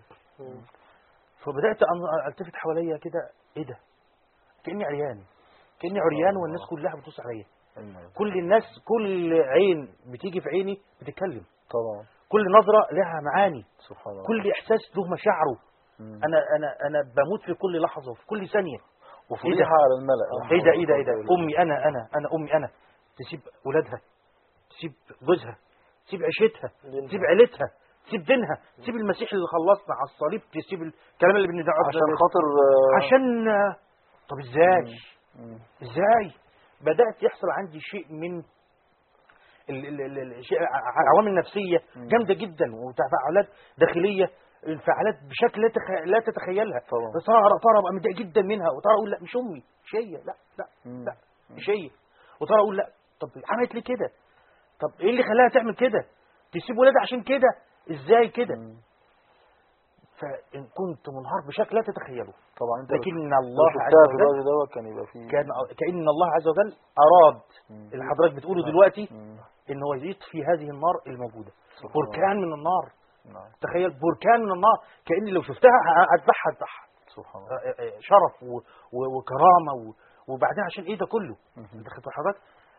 [SPEAKER 3] فبدات أن- التفت حواليا كده ايه ده كاني عريان كاني عريان والناس كلها بتبص عليا
[SPEAKER 2] إلا
[SPEAKER 3] كل الناس كل عين بتيجي في عيني بتتكلم
[SPEAKER 2] طبعا
[SPEAKER 3] كل نظره لها معاني
[SPEAKER 2] سبحان الله
[SPEAKER 3] كل احساس له مشاعره
[SPEAKER 2] مم.
[SPEAKER 3] انا انا انا بموت في كل لحظه وفي كل ثانيه
[SPEAKER 2] وفضيحه على الملأ
[SPEAKER 3] ايه ده ايه ده ايه ده امي انا انا انا امي انا تسيب ولادها تسيب جوزها تسيب عيشتها تسيب عيلتها تسيب دينها تسيب المسيح اللي خلصنا على الصليب تسيب الكلام اللي بندعوه
[SPEAKER 2] عشان خاطر آه،
[SPEAKER 3] عشان آه، طب ازاي
[SPEAKER 2] مم.
[SPEAKER 3] ازاي بدات يحصل عندي شيء من ال- ال- ال- ال- شيء- ع- عوامل نفسيه جامده جدا وتفاعلات داخليه انفعالات بشكل لا, تخ... لا تتخيلها
[SPEAKER 2] طبعا.
[SPEAKER 3] بس ترى ترى ابقى متضايق جدا منها وترى اقول لا مش امي مش هي لا لا
[SPEAKER 2] مم.
[SPEAKER 3] لا مش هي وترى اقول لا طب عملت ليه كده طب ايه اللي خلاها تعمل كده تسيب ولادها عشان كده ازاي كده
[SPEAKER 2] مم.
[SPEAKER 3] فان كنت منهار بشكل لا تتخيله
[SPEAKER 2] طبعا انت
[SPEAKER 3] لكن
[SPEAKER 2] لو
[SPEAKER 3] الله عز
[SPEAKER 2] شفتها في
[SPEAKER 3] وجل
[SPEAKER 2] الوقت دوت كان يبقى فيه
[SPEAKER 3] كان كأن الله عز وجل أراد
[SPEAKER 2] مم.
[SPEAKER 3] اللي حضرتك بتقوله دلوقتي
[SPEAKER 2] مم.
[SPEAKER 3] إن هو يطفي هذه النار الموجودة
[SPEAKER 2] سبحان
[SPEAKER 3] بركان من النار
[SPEAKER 2] نعم
[SPEAKER 3] تخيل بركان من النار كأني لو شفتها أذبحها أذبحها
[SPEAKER 2] سبحان الله
[SPEAKER 3] آه، آه، شرف و- و- وكرامة و- وبعدين عشان إيه ده كله
[SPEAKER 2] مهم.
[SPEAKER 3] أنت خدت حضرتك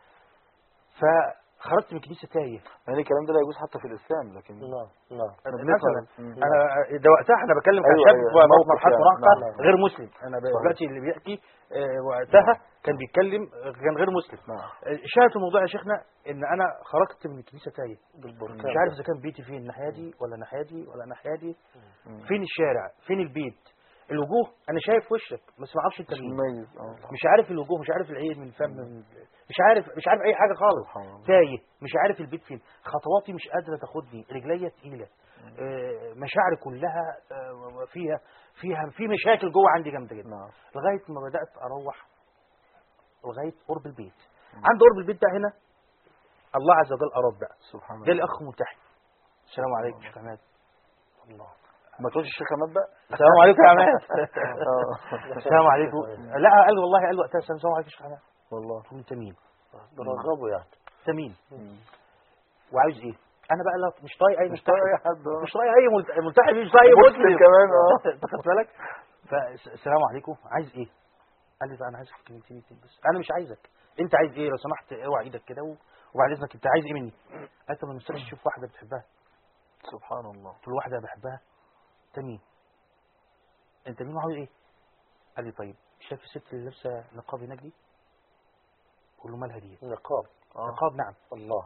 [SPEAKER 3] فخرجت من الكنيسة تايه
[SPEAKER 2] يعني الكلام ده لا يجوز حتى في الاسلام لكن
[SPEAKER 4] نعم نعم
[SPEAKER 2] احنا
[SPEAKER 3] مثلا
[SPEAKER 2] بنفهم مم.
[SPEAKER 3] انا ده وقتها انا بكلم
[SPEAKER 2] أيوة،
[SPEAKER 3] كشاب
[SPEAKER 2] أيوة،
[SPEAKER 3] في
[SPEAKER 2] موقف
[SPEAKER 3] مرحله
[SPEAKER 2] يعني.
[SPEAKER 3] مراهقه
[SPEAKER 2] نعم، نعم.
[SPEAKER 3] غير مسلم انا
[SPEAKER 2] صحيح.
[SPEAKER 3] دلوقتي اللي بيحكي آه، وقتها كان بيتكلم آه، كان غير مسلم
[SPEAKER 2] نعم
[SPEAKER 3] شاهد الموضوع يا شيخنا ان انا خرجت من الكنيسه تايه
[SPEAKER 4] بالبركان
[SPEAKER 3] مش عارف اذا كان بيتي فين الناحيه دي ولا الناحيه دي ولا الناحيه دي
[SPEAKER 2] مم.
[SPEAKER 3] فين الشارع فين البيت الوجوه انا شايف وشك بس ما اعرفش انت
[SPEAKER 2] مش
[SPEAKER 3] مين
[SPEAKER 2] مميز اه
[SPEAKER 3] مش عارف الوجوه مش عارف العين من الفم من مش عارف مش عارف اي حاجه خالص
[SPEAKER 2] سبحان الله
[SPEAKER 3] تايه مش عارف البيت فين خطواتي مش قادره تاخدني رجليا تقيله آه، مشاعري كلها آه، فيها فيها في مشاكل جوه عندي جامده جدا
[SPEAKER 2] نعم
[SPEAKER 3] لغايه ما بدات اروح لغايه قرب البيت عند قرب البيت ده هنا الله عز وجل اراد بقى
[SPEAKER 2] سبحان الله
[SPEAKER 3] جالي اخ ملتحي السلام عليكم يا شيخ عماد
[SPEAKER 2] الله ما تقولش الشيخ عماد بقى
[SPEAKER 3] السلام عليكم يا عماد
[SPEAKER 2] اه
[SPEAKER 3] السلام عليكم لا قال والله قال وقتها السلام عليكم يا شيخ عماد
[SPEAKER 2] والله
[SPEAKER 3] قلت له انت مين
[SPEAKER 4] برغبه يعني
[SPEAKER 3] انت مين
[SPEAKER 2] مم.
[SPEAKER 3] وعاوز ايه انا بقى لا مش طايق اي
[SPEAKER 2] مش
[SPEAKER 3] ملتحي
[SPEAKER 2] طايق اي حد اه.
[SPEAKER 3] مش طايق اي ملت- ملتحي مش طايق
[SPEAKER 2] مسلم
[SPEAKER 3] مسلم
[SPEAKER 2] كمان اه
[SPEAKER 3] انت خدت بالك فالسلام عليكم عايز ايه قال لي بقى انا عايزك في كلمتين اتنين بس انا مش عايزك انت عايز ايه لو سمحت اوعى ايدك كده و- وبعد اذنك انت عايز ايه مني قال طب ما نستنى تشوف واحده بتحبها
[SPEAKER 2] سبحان الله
[SPEAKER 3] قلت له واحده بحبها انت مين انت مين وعاوز ايه قال لي طيب شايف الست اللي لابسه نقاب هناك دي قول له مالها دي
[SPEAKER 4] نقاب
[SPEAKER 2] آه.
[SPEAKER 3] نقاب نعم
[SPEAKER 4] الله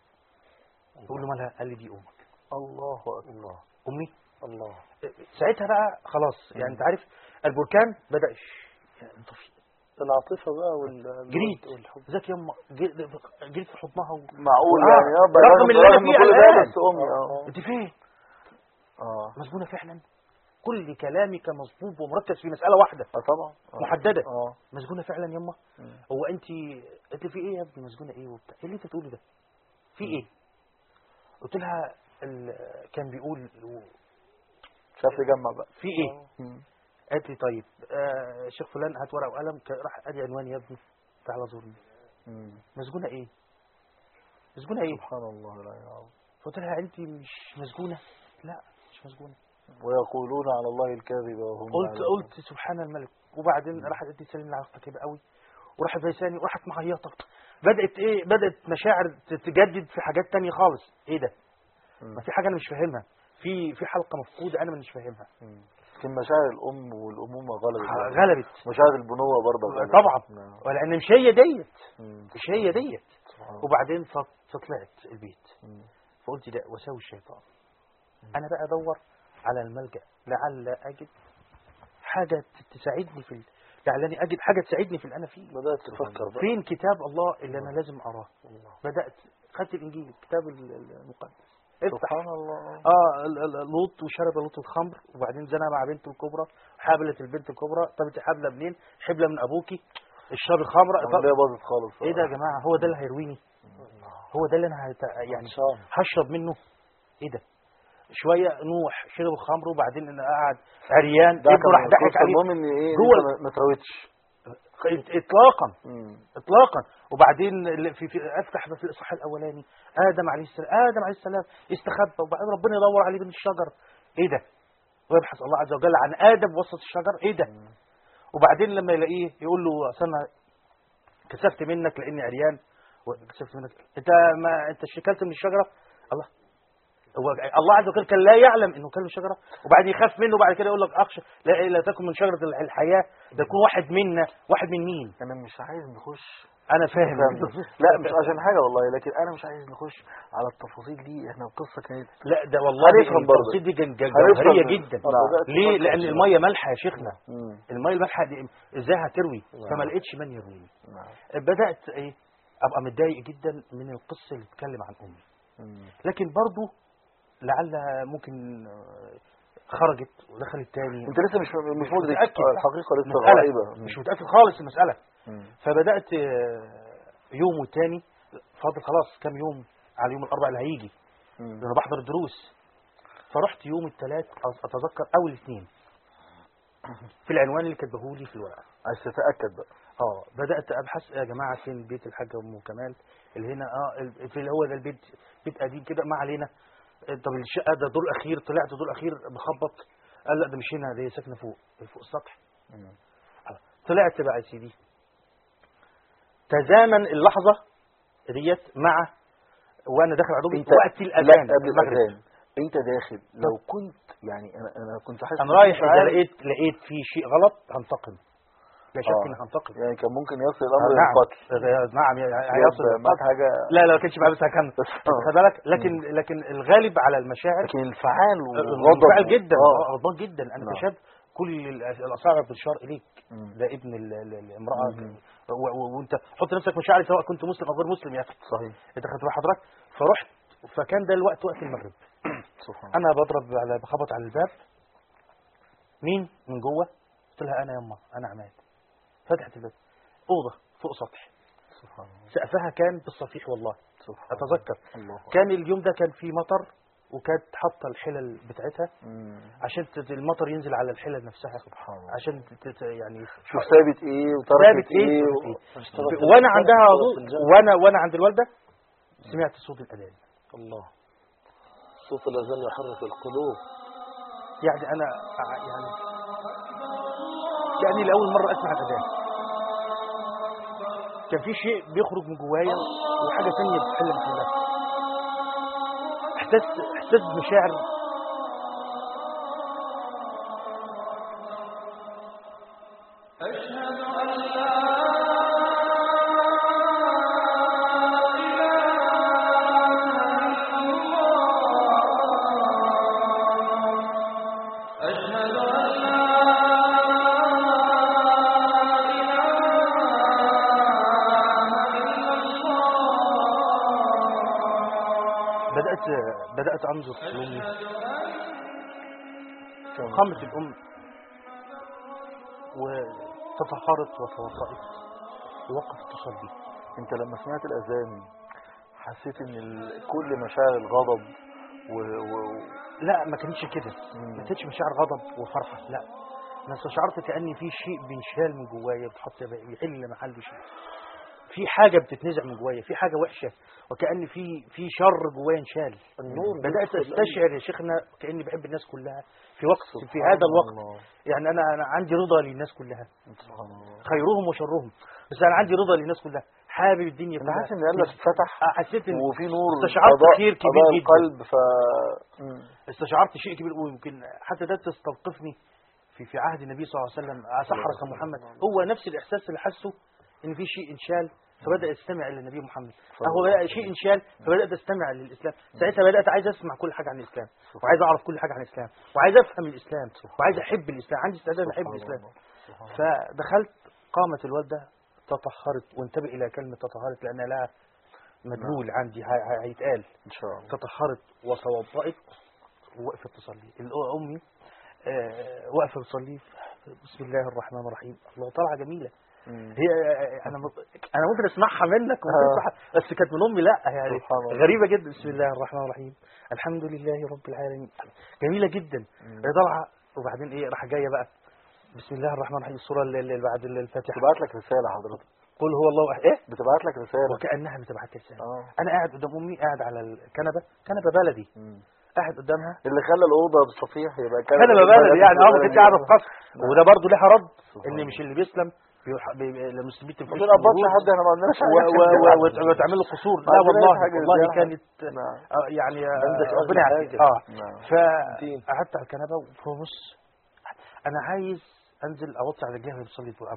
[SPEAKER 3] قول له مالها قال لي دي امك
[SPEAKER 2] الله اكبر
[SPEAKER 4] الله
[SPEAKER 3] امي
[SPEAKER 4] الله
[SPEAKER 3] ساعتها بقى خلاص يعني انت عارف البركان بدا يش- ينطفي
[SPEAKER 4] العاطفة بقى وال
[SPEAKER 3] جريت
[SPEAKER 4] والحب
[SPEAKER 3] ذاك يما جريت جريت في حضنها و...
[SPEAKER 2] معقول
[SPEAKER 3] آه،
[SPEAKER 2] يعني اه بقى
[SPEAKER 3] رغم اللي أنا
[SPEAKER 2] رغم
[SPEAKER 3] فيه
[SPEAKER 2] كل ده
[SPEAKER 3] الآن.
[SPEAKER 2] بس امي اه
[SPEAKER 3] انت فين
[SPEAKER 2] اه
[SPEAKER 3] مسجونه فعلا كل كلامك مصبوب ومركز في مساله واحده
[SPEAKER 2] اه طبعا آه.
[SPEAKER 3] محدده
[SPEAKER 2] اه
[SPEAKER 3] مسجونه فعلا يما
[SPEAKER 2] مم.
[SPEAKER 3] هو انت قلت في ايه يا ابني مسجونه ايه وبتاع ايه اللي انت بتقوله ده في ايه قلت لها ال... كان بيقول
[SPEAKER 2] شاف يجمع بقى
[SPEAKER 3] في ايه
[SPEAKER 2] مم.
[SPEAKER 3] قالت لي طيب آه شيخ فلان هات ورقه وقلم ك- راح ادي عنوان يا ابني تعالى زورني
[SPEAKER 2] مم.
[SPEAKER 3] مسجونه ايه مسجونه ايه
[SPEAKER 2] سبحان الله لا يعلم
[SPEAKER 3] فقلت لها انت مش مسجونه لا مش مسجونه
[SPEAKER 2] ويقولون على الله الكاذب وهم
[SPEAKER 3] قلت
[SPEAKER 2] يعلمون.
[SPEAKER 3] قلت سبحان الملك وبعدين راحت قالت لي سلم لي على اختك كده قوي وراحت بيساني وراحت معيطه بدات ايه بدات مشاعر تتجدد في حاجات تانية خالص ايه ده
[SPEAKER 2] مم.
[SPEAKER 3] ما في حاجه انا مش فاهمها في في حلقه مفقوده انا مش فاهمها
[SPEAKER 2] مم. لكن مشاعر الام والامومه غلبت يعني.
[SPEAKER 3] غلبت
[SPEAKER 2] مشاعر البنوه برضه غلبت.
[SPEAKER 3] طبعا
[SPEAKER 2] نعم.
[SPEAKER 3] ولان مش هي ديت
[SPEAKER 2] مم.
[SPEAKER 3] مش هي ديت
[SPEAKER 2] سبحان الله.
[SPEAKER 3] وبعدين فط- فطلعت البيت
[SPEAKER 2] مم.
[SPEAKER 3] فقلت ده وساوي الشيطان انا بقى ادور على الملجا لعل اجد حاجه تساعدني في ال... لعلني اجد حاجه تساعدني في اللي انا فيه
[SPEAKER 4] بدأت تفكر بقى
[SPEAKER 3] فين كتاب الله اللي انا لازم اقراه
[SPEAKER 4] الله
[SPEAKER 3] بدات خدت الانجيل الكتاب ال- ال- المقدس افتح
[SPEAKER 2] سبحان الله
[SPEAKER 3] اه ال- ال- لوط وشرب لوط الخمر وبعدين زنى مع بنته الكبرى حابلت البنت الكبرى طب انت حابله منين حبله من ابوكي اشرب الخمر طب
[SPEAKER 2] العمليه باظت خالص
[SPEAKER 3] ايه ده يا جماعه هو ده اللي هيرويني هو ده اللي انا هت... يعني
[SPEAKER 4] عطشان.
[SPEAKER 3] هشرب منه ايه ده شويه نوح شرب الخمر وبعدين انا قاعد عريان
[SPEAKER 2] ده
[SPEAKER 3] ابنه راح
[SPEAKER 2] كان
[SPEAKER 3] ضحك
[SPEAKER 2] القصة
[SPEAKER 3] عليه
[SPEAKER 2] المهم ان ايه إن
[SPEAKER 3] جوه
[SPEAKER 2] انت ما- ما تراودش
[SPEAKER 3] اطلاقا
[SPEAKER 2] مم.
[SPEAKER 3] اطلاقا وبعدين اللي في, في افتح في الاصحاح الاولاني ادم عليه السلام ادم عليه السلام استخبى وبعدين ربنا يدور عليه بين الشجر ايه ده ويبحث الله عز وجل عن ادم وسط الشجر ايه ده وبعدين لما يلاقيه يقول له اصل انا كسفت منك لاني عريان وكسفت منك انت ما انت شكلت من الشجره الله هو الله عز وجل كان لا يعلم انه كان من الشجره وبعدين يخاف منه وبعد كده يقول لك اخشى لا لا تكن من شجره الحياه ده يكون واحد منا واحد من مين
[SPEAKER 2] انا مش عايز نخش
[SPEAKER 3] انا فاهم
[SPEAKER 2] فاهم؟ لا مش عشان حاجه والله لكن انا مش عايز نخش على التفاصيل دي احنا القصه كانت
[SPEAKER 3] لا ده والله
[SPEAKER 2] هنفهم برضه.
[SPEAKER 3] التفاصيل دي جن- جن-
[SPEAKER 2] هنفهم.
[SPEAKER 3] جوهريه جدا
[SPEAKER 2] نعم.
[SPEAKER 3] ليه لان الميه مالحه يا شيخنا
[SPEAKER 2] مم.
[SPEAKER 3] الميه المالحه دي ازاي هتروي
[SPEAKER 2] نعم.
[SPEAKER 3] فما لقيتش من يرويني
[SPEAKER 2] نعم.
[SPEAKER 3] بدات ايه ابقى متضايق جدا من القصه اللي بتتكلم عن امي
[SPEAKER 2] مم.
[SPEAKER 3] لكن برضو لعل ممكن آه، خرجت ودخلت تاني
[SPEAKER 2] انت لسه مش مش مدرك
[SPEAKER 3] متأكد.
[SPEAKER 2] آه، الحقيقه لسه
[SPEAKER 3] مسألة
[SPEAKER 2] غائبه
[SPEAKER 3] مش متأكد خالص المسألة
[SPEAKER 2] مم.
[SPEAKER 3] فبدأت آه، يوم والتاني فاضل خلاص كام يوم على يوم الأربع اللي هيجي
[SPEAKER 2] مم.
[SPEAKER 3] لأن أنا بحضر الدروس فرحت يوم الثلاث أتذكر أو الاثنين في العنوان اللي كاتبه لي في الورقة
[SPEAKER 2] عايز تتاكد بقى
[SPEAKER 3] اه بدأت أبحث يا جماعة فين بيت الحاجة أم كمال اللي هنا اه ال- في اللي هو ده البيت بيت قديم كده ما علينا آه، طب الشقة ده دور أخير طلعت دور أخير بخبط قال لا ده مش هنا دي ساكنة فوق فوق السطح
[SPEAKER 2] مم.
[SPEAKER 3] طلعت بقى يا سيدي تزامن اللحظة ديت مع وانا داخل على دوبي
[SPEAKER 2] انت
[SPEAKER 3] وقت
[SPEAKER 2] لا
[SPEAKER 3] الاذان
[SPEAKER 2] قبل
[SPEAKER 3] المغرب
[SPEAKER 2] الاذان انت داخل لو كنت يعني انا انا كنت حاسس
[SPEAKER 3] انا
[SPEAKER 2] إن
[SPEAKER 3] رايح
[SPEAKER 2] في
[SPEAKER 3] اذا
[SPEAKER 2] انفعال.
[SPEAKER 3] لقيت لقيت في شيء غلط هنتقم لا شك
[SPEAKER 2] آه.
[SPEAKER 3] اني هنتقم
[SPEAKER 2] يعني كان ممكن يصل الامر
[SPEAKER 3] آه، نعم
[SPEAKER 2] للقتل
[SPEAKER 3] آه، نعم هيصل
[SPEAKER 2] يبقى معاك
[SPEAKER 3] للقتل.
[SPEAKER 2] حاجه
[SPEAKER 3] لا لا ما كانش معاه بس كان
[SPEAKER 2] بس
[SPEAKER 3] خد بالك لكن لكن الغالب على المشاعر
[SPEAKER 2] لكن الانفعال وغضب
[SPEAKER 3] منفعل جدا
[SPEAKER 2] اه
[SPEAKER 3] آه، غضبان جدا انا
[SPEAKER 2] نعم.
[SPEAKER 3] كشاب كل الأس- الاصابع بتشار اليك
[SPEAKER 2] مم.
[SPEAKER 3] ده ابن ال- ال- الامراه
[SPEAKER 2] مم.
[SPEAKER 3] و- و- وانت حط نفسك مشاعر سواء كنت مسلم او غير مسلم يا اخي
[SPEAKER 2] صحيح
[SPEAKER 3] انت خدت بال حضرتك فرحت فكان ده الوقت وقت المغرب
[SPEAKER 2] سبحان الله
[SPEAKER 3] انا بضرب على بخبط على الباب مين من جوه قلت لها انا يما انا عماد فتحت الباب اوضه فوق سطح
[SPEAKER 2] سبحان الله
[SPEAKER 3] سقفها كان بالصفيح والله
[SPEAKER 2] سبحان
[SPEAKER 3] اتذكر
[SPEAKER 2] الله أكبر.
[SPEAKER 3] كان اليوم ده كان فيه مطر وكانت حاطه الحلل بتاعتها
[SPEAKER 2] مم.
[SPEAKER 3] عشان تت- المطر ينزل على الحلل نفسها
[SPEAKER 2] سبحان الله
[SPEAKER 3] عشان تت- يعني
[SPEAKER 2] شوف ثابت ايه وتركت
[SPEAKER 3] ثابت ايه
[SPEAKER 2] ايه
[SPEAKER 3] ثابت
[SPEAKER 2] و-
[SPEAKER 3] ايه وانا عندها وضوء وانا وانا عند الوالده سمعت صوت الاذان
[SPEAKER 4] الله صوت الأذان يحرك القلوب
[SPEAKER 3] يعني انا ع- يعني كاني لاول مره اسمع الاذان كان في شيء بيخرج من جوايا وحاجه ثانيه بتحل محلها احسست احسست بمشاعر بدات بدات انظر في امي قامت الام وتطهرت وتوضأت ووقفت تصلي
[SPEAKER 2] انت لما سمعت الاذان حسيت ان ال- كل مشاعر الغضب و... و...
[SPEAKER 3] لا ما كانتش كده
[SPEAKER 2] مم.
[SPEAKER 3] ما كانتش مشاعر غضب وفرحه لا انا استشعرت كاني في شيء بينشال من جوايا بتحط بيحل محل شيء في حاجه بتتنزع من جوايا في حاجه وحشه وكان في في شر جوايا انشال
[SPEAKER 4] النور
[SPEAKER 3] بدات
[SPEAKER 4] بيدخل
[SPEAKER 3] استشعر يا شيخنا كاني بحب الناس كلها في وقت في
[SPEAKER 2] سبحان
[SPEAKER 3] هذا الوقت
[SPEAKER 2] الله.
[SPEAKER 3] يعني انا انا عندي رضا للناس كلها
[SPEAKER 2] سبحان الله
[SPEAKER 3] خيرهم وشرهم بس انا عندي رضا للناس كلها حابب الدنيا
[SPEAKER 2] انا
[SPEAKER 3] كلها
[SPEAKER 2] حاسس ان قلبك اتفتح
[SPEAKER 3] آه، حسيت ان
[SPEAKER 2] وفي نور
[SPEAKER 3] استشعرت
[SPEAKER 2] قضاء-
[SPEAKER 3] خير كبير
[SPEAKER 2] قضاء
[SPEAKER 3] جدا.
[SPEAKER 2] القلب ف مم.
[SPEAKER 3] استشعرت شيء كبير ويمكن حتى ده تستوقفني في في عهد النبي صلى الله عليه وسلم سحرك محمد هو نفس الاحساس اللي حسه ان في شيء انشال فبدا يستمع الى النبي محمد هو بدا شيء انشال فبدات استمع للاسلام ساعتها بدات عايز اسمع كل حاجه عن الاسلام وعايز اعرف كل حاجه عن الاسلام وعايز افهم الاسلام وعايز احب الاسلام عندي استعداد احب
[SPEAKER 2] سبحان
[SPEAKER 3] الاسلام
[SPEAKER 2] الله. سبحان الله.
[SPEAKER 3] فدخلت قامت الوالده تطهرت وانتبه الى كلمه تطهرت لان لها مدلول عندي هي- هي- هيتقال
[SPEAKER 2] ان شاء الله
[SPEAKER 3] تطهرت وتوضأت ووقفت تصلي الأ- أمي آه، واقفة بتصلي بسم الله الرحمن الرحيم الله طالعة جميلة
[SPEAKER 2] مم.
[SPEAKER 3] هي آه، أنا م- أنا ممكن أسمعها منك وممكن
[SPEAKER 2] آه.
[SPEAKER 3] أسمعها بس كانت من أمي لا يعني
[SPEAKER 2] سبحان الله.
[SPEAKER 3] غريبة جدا بسم الله الرحمن الرحيم الحمد لله رب العالمين جميلة جدا هي طالعة وبعدين إيه راح جاية بقى بسم الله الرحمن الرحيم السورة اللي اللي بعد الفاتحة
[SPEAKER 2] بتبعت لك رساله حضرتك
[SPEAKER 3] قل هو الله أحد إيه
[SPEAKER 2] بتبعت لك رساله
[SPEAKER 3] وكأنها بتبعت لي رسالة
[SPEAKER 2] اه
[SPEAKER 3] أنا قاعد قدام أمي قاعد على الكنبة كنبة بلدي
[SPEAKER 2] مم.
[SPEAKER 3] قاعد قدامها
[SPEAKER 2] اللي خلى الاوضه بالصفيح يبقى كان
[SPEAKER 3] انا ببلد يعني اه ما كنتش قاعد في قصر
[SPEAKER 2] نعم.
[SPEAKER 3] وده برضه لها رد
[SPEAKER 2] سبحان
[SPEAKER 3] ان
[SPEAKER 2] الله.
[SPEAKER 3] مش اللي بيسلم بيح- بي- المسلمين
[SPEAKER 2] ما
[SPEAKER 3] تنفذ
[SPEAKER 2] تنقبضش حد احنا ما عندناش
[SPEAKER 3] و-
[SPEAKER 2] حاجه
[SPEAKER 3] و- و- وت- وتعمل له قصور
[SPEAKER 2] ما
[SPEAKER 3] لا
[SPEAKER 2] عندناش
[SPEAKER 3] والله
[SPEAKER 2] حاجة
[SPEAKER 3] والله
[SPEAKER 2] زيادة.
[SPEAKER 3] كانت
[SPEAKER 2] نعم
[SPEAKER 3] آه، يعني آه،
[SPEAKER 4] عندك
[SPEAKER 3] ربنا
[SPEAKER 4] أجر
[SPEAKER 3] يعافيك
[SPEAKER 4] حاجة.
[SPEAKER 3] اه
[SPEAKER 2] نعم.
[SPEAKER 4] دين.
[SPEAKER 3] فقعدت على الكنبه وببص انا عايز انزل اوطي على رجليها وهي بتصلي ابو سهل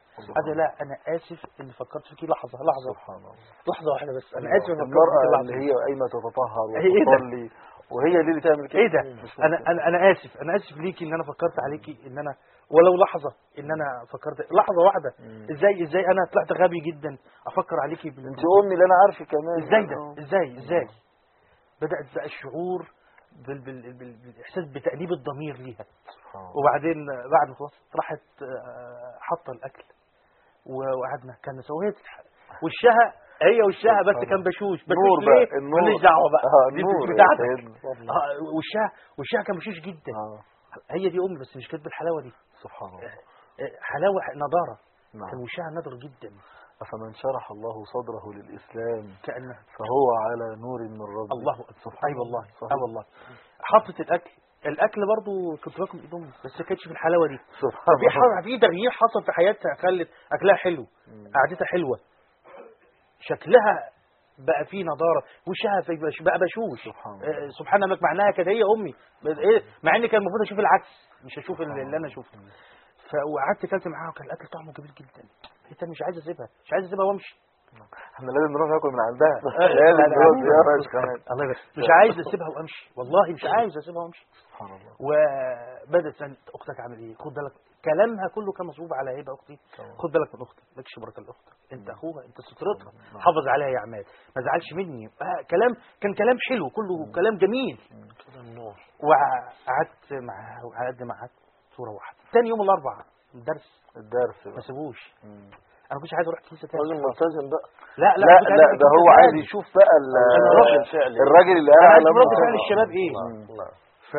[SPEAKER 3] قال لي لا انا اسف اللي فكرت فيكي لحظه لحظه
[SPEAKER 2] سبحان الله
[SPEAKER 3] لحظه واحده بس انا اسف اللي فكرت
[SPEAKER 2] المرأة
[SPEAKER 3] فيكي
[SPEAKER 2] اللي
[SPEAKER 3] لحظه
[SPEAKER 2] هي قايمة تتطهر
[SPEAKER 3] إيه ده؟
[SPEAKER 2] وتصلي وهي دي اللي تعمل كده
[SPEAKER 3] ايه ده
[SPEAKER 2] مش
[SPEAKER 3] انا
[SPEAKER 2] ممكن.
[SPEAKER 3] انا انا اسف انا اسف ليكي ان انا فكرت عليكي ان انا ولو لحظه ان انا فكرت لحظه واحده
[SPEAKER 2] مم.
[SPEAKER 3] ازاي ازاي انا طلعت غبي جدا افكر عليكي بال-
[SPEAKER 2] انت امي اللي انا عارفه كمان
[SPEAKER 3] ازاي ده
[SPEAKER 2] آه.
[SPEAKER 3] ازاي ازاي بدات بقى الشعور بال بال بال بالاحساس بتانيب الضمير ليها
[SPEAKER 2] سبحان الله.
[SPEAKER 3] وبعدين بعد ما خلصت راحت آه، حاطه الاكل و- وقعدنا كان سويت وشها هي وشها بس كان بشوش بشوش
[SPEAKER 2] نور
[SPEAKER 3] ليه
[SPEAKER 2] بقى النور
[SPEAKER 3] ماليش دعوه بقى
[SPEAKER 2] اه
[SPEAKER 3] دي
[SPEAKER 2] النور
[SPEAKER 3] مش
[SPEAKER 2] يا
[SPEAKER 3] بتاعتك
[SPEAKER 2] سيدنا.
[SPEAKER 3] آه، وشها وشها كان بشوش جدا
[SPEAKER 2] اه
[SPEAKER 3] هي دي امي بس مش كانت بالحلاوه دي
[SPEAKER 2] سبحان الله
[SPEAKER 3] آه، حلاوه نضاره كان
[SPEAKER 2] نعم
[SPEAKER 3] وشها نضر جدا
[SPEAKER 2] أفمن شرح الله صدره للإسلام
[SPEAKER 3] كانها
[SPEAKER 2] فهو على نور من ربه
[SPEAKER 3] الله اكبر اي والله
[SPEAKER 2] صحيح.
[SPEAKER 3] اه والله حطت الاكل الاكل برضو كنت باكل من ايدهم بس ما كانتش بالحلاوه دي
[SPEAKER 2] سبحان
[SPEAKER 3] في ح- في تغيير حصل في حياتها خلت اكلها حلو
[SPEAKER 2] مم.
[SPEAKER 3] قعدتها حلوه شكلها بقى فيه نضاره وشها في بش- بقى بشوش
[SPEAKER 2] سبحان الله.
[SPEAKER 3] آه، سبحان الله معناها كانت هي امي بس إيه، مع ان كان المفروض اشوف العكس مش اشوف اللي اللي انا شفته فقعدت كلت معاها وكان الاكل طعمه جميل جدا هي مش عايز اسيبها مش عايز اسيبها وامشي
[SPEAKER 2] احنا لازم نروح ناكل من عندها
[SPEAKER 3] لا،
[SPEAKER 2] لازم
[SPEAKER 3] لا،
[SPEAKER 2] نروح
[SPEAKER 3] لا.
[SPEAKER 2] زيارة يا شيخ خالد.
[SPEAKER 3] الله يبارك مش عايز اسيبها وامشي والله مش عايز اسيبها وامشي
[SPEAKER 2] سبحان الله
[SPEAKER 3] وبدات تسأل اختك عامل ايه خد بالك كلامها كله كان مصروف على هبه اختي
[SPEAKER 2] طبعا.
[SPEAKER 3] خد بالك من اختك مالكش بركه لاختك انت
[SPEAKER 2] مم.
[SPEAKER 3] اخوها انت سترتها
[SPEAKER 2] نعم.
[SPEAKER 3] حافظ عليها يا عماد ما زعلش مني آه كلام كان كلام حلو كله كلام جميل
[SPEAKER 4] كده النور
[SPEAKER 3] وقعدت معاها وعلى قد ما قعدت صوره واحده تاني يوم الاربعاء الدرس
[SPEAKER 2] الدرس
[SPEAKER 3] ما
[SPEAKER 2] بقى
[SPEAKER 3] سيبوش
[SPEAKER 2] مم.
[SPEAKER 3] انا ما كنتش عايز اروح كنيسه تاني
[SPEAKER 4] راجل ملتزم بقى
[SPEAKER 3] لا لا
[SPEAKER 2] لا
[SPEAKER 3] كنت عايز
[SPEAKER 2] لا
[SPEAKER 3] أروح
[SPEAKER 2] ده هو
[SPEAKER 3] كنيسة
[SPEAKER 2] عايز
[SPEAKER 3] تاني.
[SPEAKER 2] يشوف بقى ال-
[SPEAKER 3] أنا رد
[SPEAKER 4] فعلي.
[SPEAKER 2] الراجل اللي
[SPEAKER 3] أنا
[SPEAKER 2] قاعد
[SPEAKER 3] عايز
[SPEAKER 2] على
[SPEAKER 3] رد
[SPEAKER 2] مصر.
[SPEAKER 3] فعل الشباب ايه
[SPEAKER 2] مم.
[SPEAKER 4] نعم.
[SPEAKER 3] ف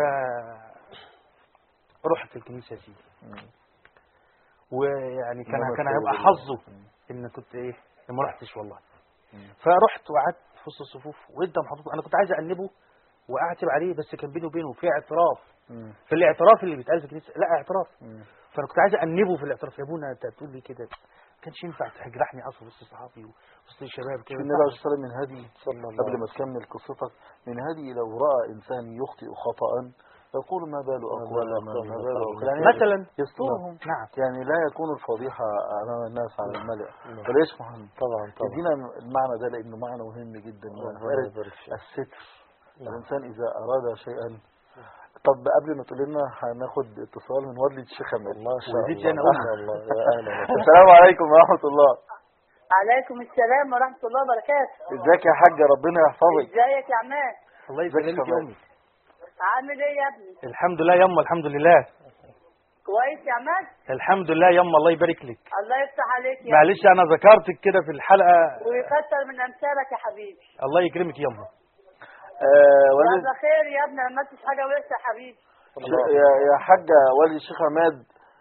[SPEAKER 3] رحت الكنيسه دي
[SPEAKER 2] مم.
[SPEAKER 3] ويعني كان
[SPEAKER 2] إنما
[SPEAKER 3] كان
[SPEAKER 2] الخير
[SPEAKER 3] هيبقى
[SPEAKER 2] بالله.
[SPEAKER 3] حظه
[SPEAKER 2] مم.
[SPEAKER 3] ان كنت ايه ما رحتش والله
[SPEAKER 2] مم.
[SPEAKER 3] فرحت وقعدت في وسط الصفوف وانت محطوط انا كنت عايز اانبه واعتب عليه بس كان بيني وبينه في اعتراف
[SPEAKER 2] مم.
[SPEAKER 3] في الاعتراف اللي بيتقال في الكنيسه لا اعتراف
[SPEAKER 2] مم.
[SPEAKER 3] فانا كنت عايز انبه في الاعتراف يا ابونا انت بتقول لي كده ما كانش ينفع تجرحني اصلا وسط صحابي وسط الشباب
[SPEAKER 2] شوف
[SPEAKER 3] كده
[SPEAKER 2] النبي عليه الصلاة والسلام من هدي
[SPEAKER 4] صلى الله
[SPEAKER 2] قبل ما تكمل قصتك من هدي لو رأى إنسان يخطئ خطأ يقول ما بال أقوال ما
[SPEAKER 4] أقوال
[SPEAKER 2] ما بال
[SPEAKER 4] أقوال.
[SPEAKER 2] أقوال يعني
[SPEAKER 3] مثلا
[SPEAKER 2] يسترهم
[SPEAKER 3] نعم
[SPEAKER 2] يعني لا يكون الفضيحة أمام الناس على الملأ
[SPEAKER 4] نعم.
[SPEAKER 2] فليش مهم
[SPEAKER 4] طبعا طبعا
[SPEAKER 2] ادينا المعنى ده لأنه معنى مهم جدا
[SPEAKER 4] ربنا
[SPEAKER 2] مسألة
[SPEAKER 4] يبارك فيك.
[SPEAKER 2] الستر
[SPEAKER 4] نعم.
[SPEAKER 2] الإنسان إذا أراد شيئا طب قبل ما تقول لنا هناخد اتصال من والد الشيخ أمال
[SPEAKER 4] ما شاء
[SPEAKER 3] وديت
[SPEAKER 4] الله
[SPEAKER 3] أنا
[SPEAKER 4] ما
[SPEAKER 3] أقول.
[SPEAKER 4] شاء الله يا اهلا وسهلا.
[SPEAKER 2] السلام عليكم ورحمة الله
[SPEAKER 1] عليكم السلام ورحمة الله وبركاته
[SPEAKER 2] ازيك يا حاجة ربنا يحفظك
[SPEAKER 1] ازيك يا عماد
[SPEAKER 3] الله
[SPEAKER 2] ازيك
[SPEAKER 3] يسلمك
[SPEAKER 2] يا
[SPEAKER 3] يا
[SPEAKER 2] شباب؟
[SPEAKER 3] امي
[SPEAKER 1] عامل ايه يا ابني
[SPEAKER 3] الحمد لله يما الحمد لله
[SPEAKER 1] كويس يا عماد
[SPEAKER 3] الحمد لله يما الله يبارك لك
[SPEAKER 1] الله يفتح عليك يا
[SPEAKER 3] معلش انا ذكرتك كده في الحلقه
[SPEAKER 1] ابني ويكتر من امثالك يا حبيبي
[SPEAKER 3] الله يكرمك يما
[SPEAKER 2] آه والد
[SPEAKER 1] والله خير يا ابني ما عملتش حاجة وحشة يا حبيبي
[SPEAKER 2] ش- يا يا حاجة والد الشيخ عماد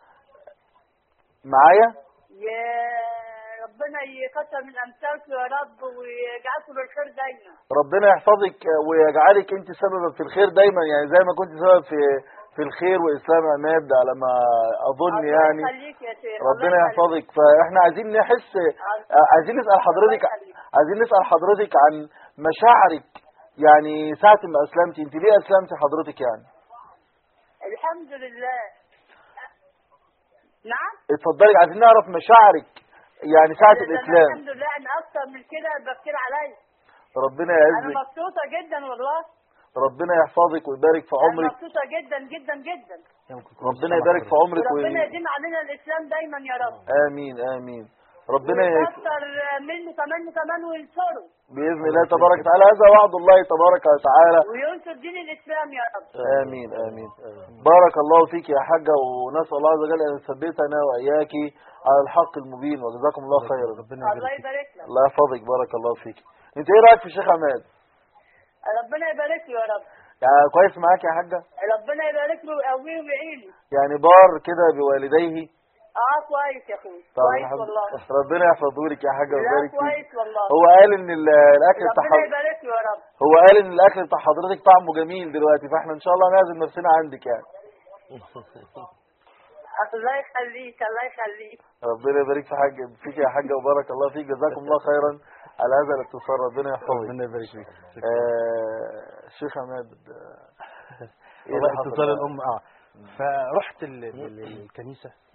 [SPEAKER 2] معايا
[SPEAKER 1] يا ربنا يكتر من امثالكم يا رب ويجعلكم بالخير دايما
[SPEAKER 2] ربنا يحفظك ويجعلك انت سببا في الخير دايما يعني زي ما كنت سبب في في الخير واسلام عماد على ما اظن
[SPEAKER 1] الله
[SPEAKER 2] يعني
[SPEAKER 1] يخليك يا شيخ
[SPEAKER 2] ربنا
[SPEAKER 1] الله
[SPEAKER 2] يحفظك فاحنا عايزين نحس آه، عايزين نسال حضرتك
[SPEAKER 1] الله يخليك.
[SPEAKER 2] عايزين نسال حضرتك عن مشاعرك يعني ساعة ما اسلمتي انت ليه اسلمتي حضرتك يعني
[SPEAKER 1] الحمد لله نعم
[SPEAKER 2] اتفضلي عايزين نعرف مشاعرك يعني ساعة
[SPEAKER 1] ده أنا
[SPEAKER 2] الاسلام
[SPEAKER 1] الحمد لله ان اكتر من كده بكتير عليا
[SPEAKER 2] ربنا
[SPEAKER 1] انا
[SPEAKER 2] يعزك
[SPEAKER 1] مبسوطة جدا والله
[SPEAKER 2] ربنا يحفظك ويبارك في
[SPEAKER 1] انا
[SPEAKER 2] عمرك
[SPEAKER 1] مبسوطة جدا جدا جدا
[SPEAKER 2] ربنا يبارك في عمرك
[SPEAKER 1] وربنا
[SPEAKER 2] و...
[SPEAKER 1] يديم علينا الاسلام دايما يا رب
[SPEAKER 2] امين امين ربنا ي-
[SPEAKER 1] ويكتر منه كمان كمان وينصره
[SPEAKER 2] باذن الله تبارك وتعالى هذا وعد الله تبارك وتعالى
[SPEAKER 1] وينصر دين الاسلام يا رب
[SPEAKER 2] امين امين بارك الله فيك يا حاجه ونسال الله عز وجل ان يثبتنا واياك على الحق المبين وجزاكم الله خيرا
[SPEAKER 3] ربنا
[SPEAKER 1] الله
[SPEAKER 3] يبارك
[SPEAKER 1] يبارك لك
[SPEAKER 2] الله يحفظك بارك الله فيك انت ايه رايك في الشيخ عماد
[SPEAKER 1] ربنا يبارك له يا رب
[SPEAKER 2] يعني كويس معاك يا حاجه
[SPEAKER 1] ربنا يبارك له ويقويه ويعينه
[SPEAKER 2] يعني بار كده بوالديه
[SPEAKER 1] اه كويس يا اخوي
[SPEAKER 2] طب
[SPEAKER 1] كويس
[SPEAKER 2] الحمد-
[SPEAKER 1] والله
[SPEAKER 2] ربنا يحفظه لك يا حاجه
[SPEAKER 1] لا
[SPEAKER 2] ويبارك فيك
[SPEAKER 1] كويس والله
[SPEAKER 2] هو قال ان ال- الاكل بتاع
[SPEAKER 1] ربنا
[SPEAKER 2] حض-
[SPEAKER 1] يبارك له يا رب
[SPEAKER 2] هو قال ان الاكل بتاع حضرتك طعمه جميل دلوقتي فاحنا ان شاء الله نعزم نفسنا عندك يعني
[SPEAKER 1] الله يخليك الله يخليك
[SPEAKER 2] ربنا يبارك في حاج فيك يا حاجه وبارك الله فيك جزاكم الله خيرا على هذا الاتصال ربنا يحفظك
[SPEAKER 3] ربنا يبارك فيك
[SPEAKER 2] آه، شيخ عماد آه، إيه
[SPEAKER 3] والله
[SPEAKER 2] اللي حصل
[SPEAKER 3] اتصال
[SPEAKER 2] بقى؟
[SPEAKER 3] الام اه فرحت ال- ال- ال- الكنيسه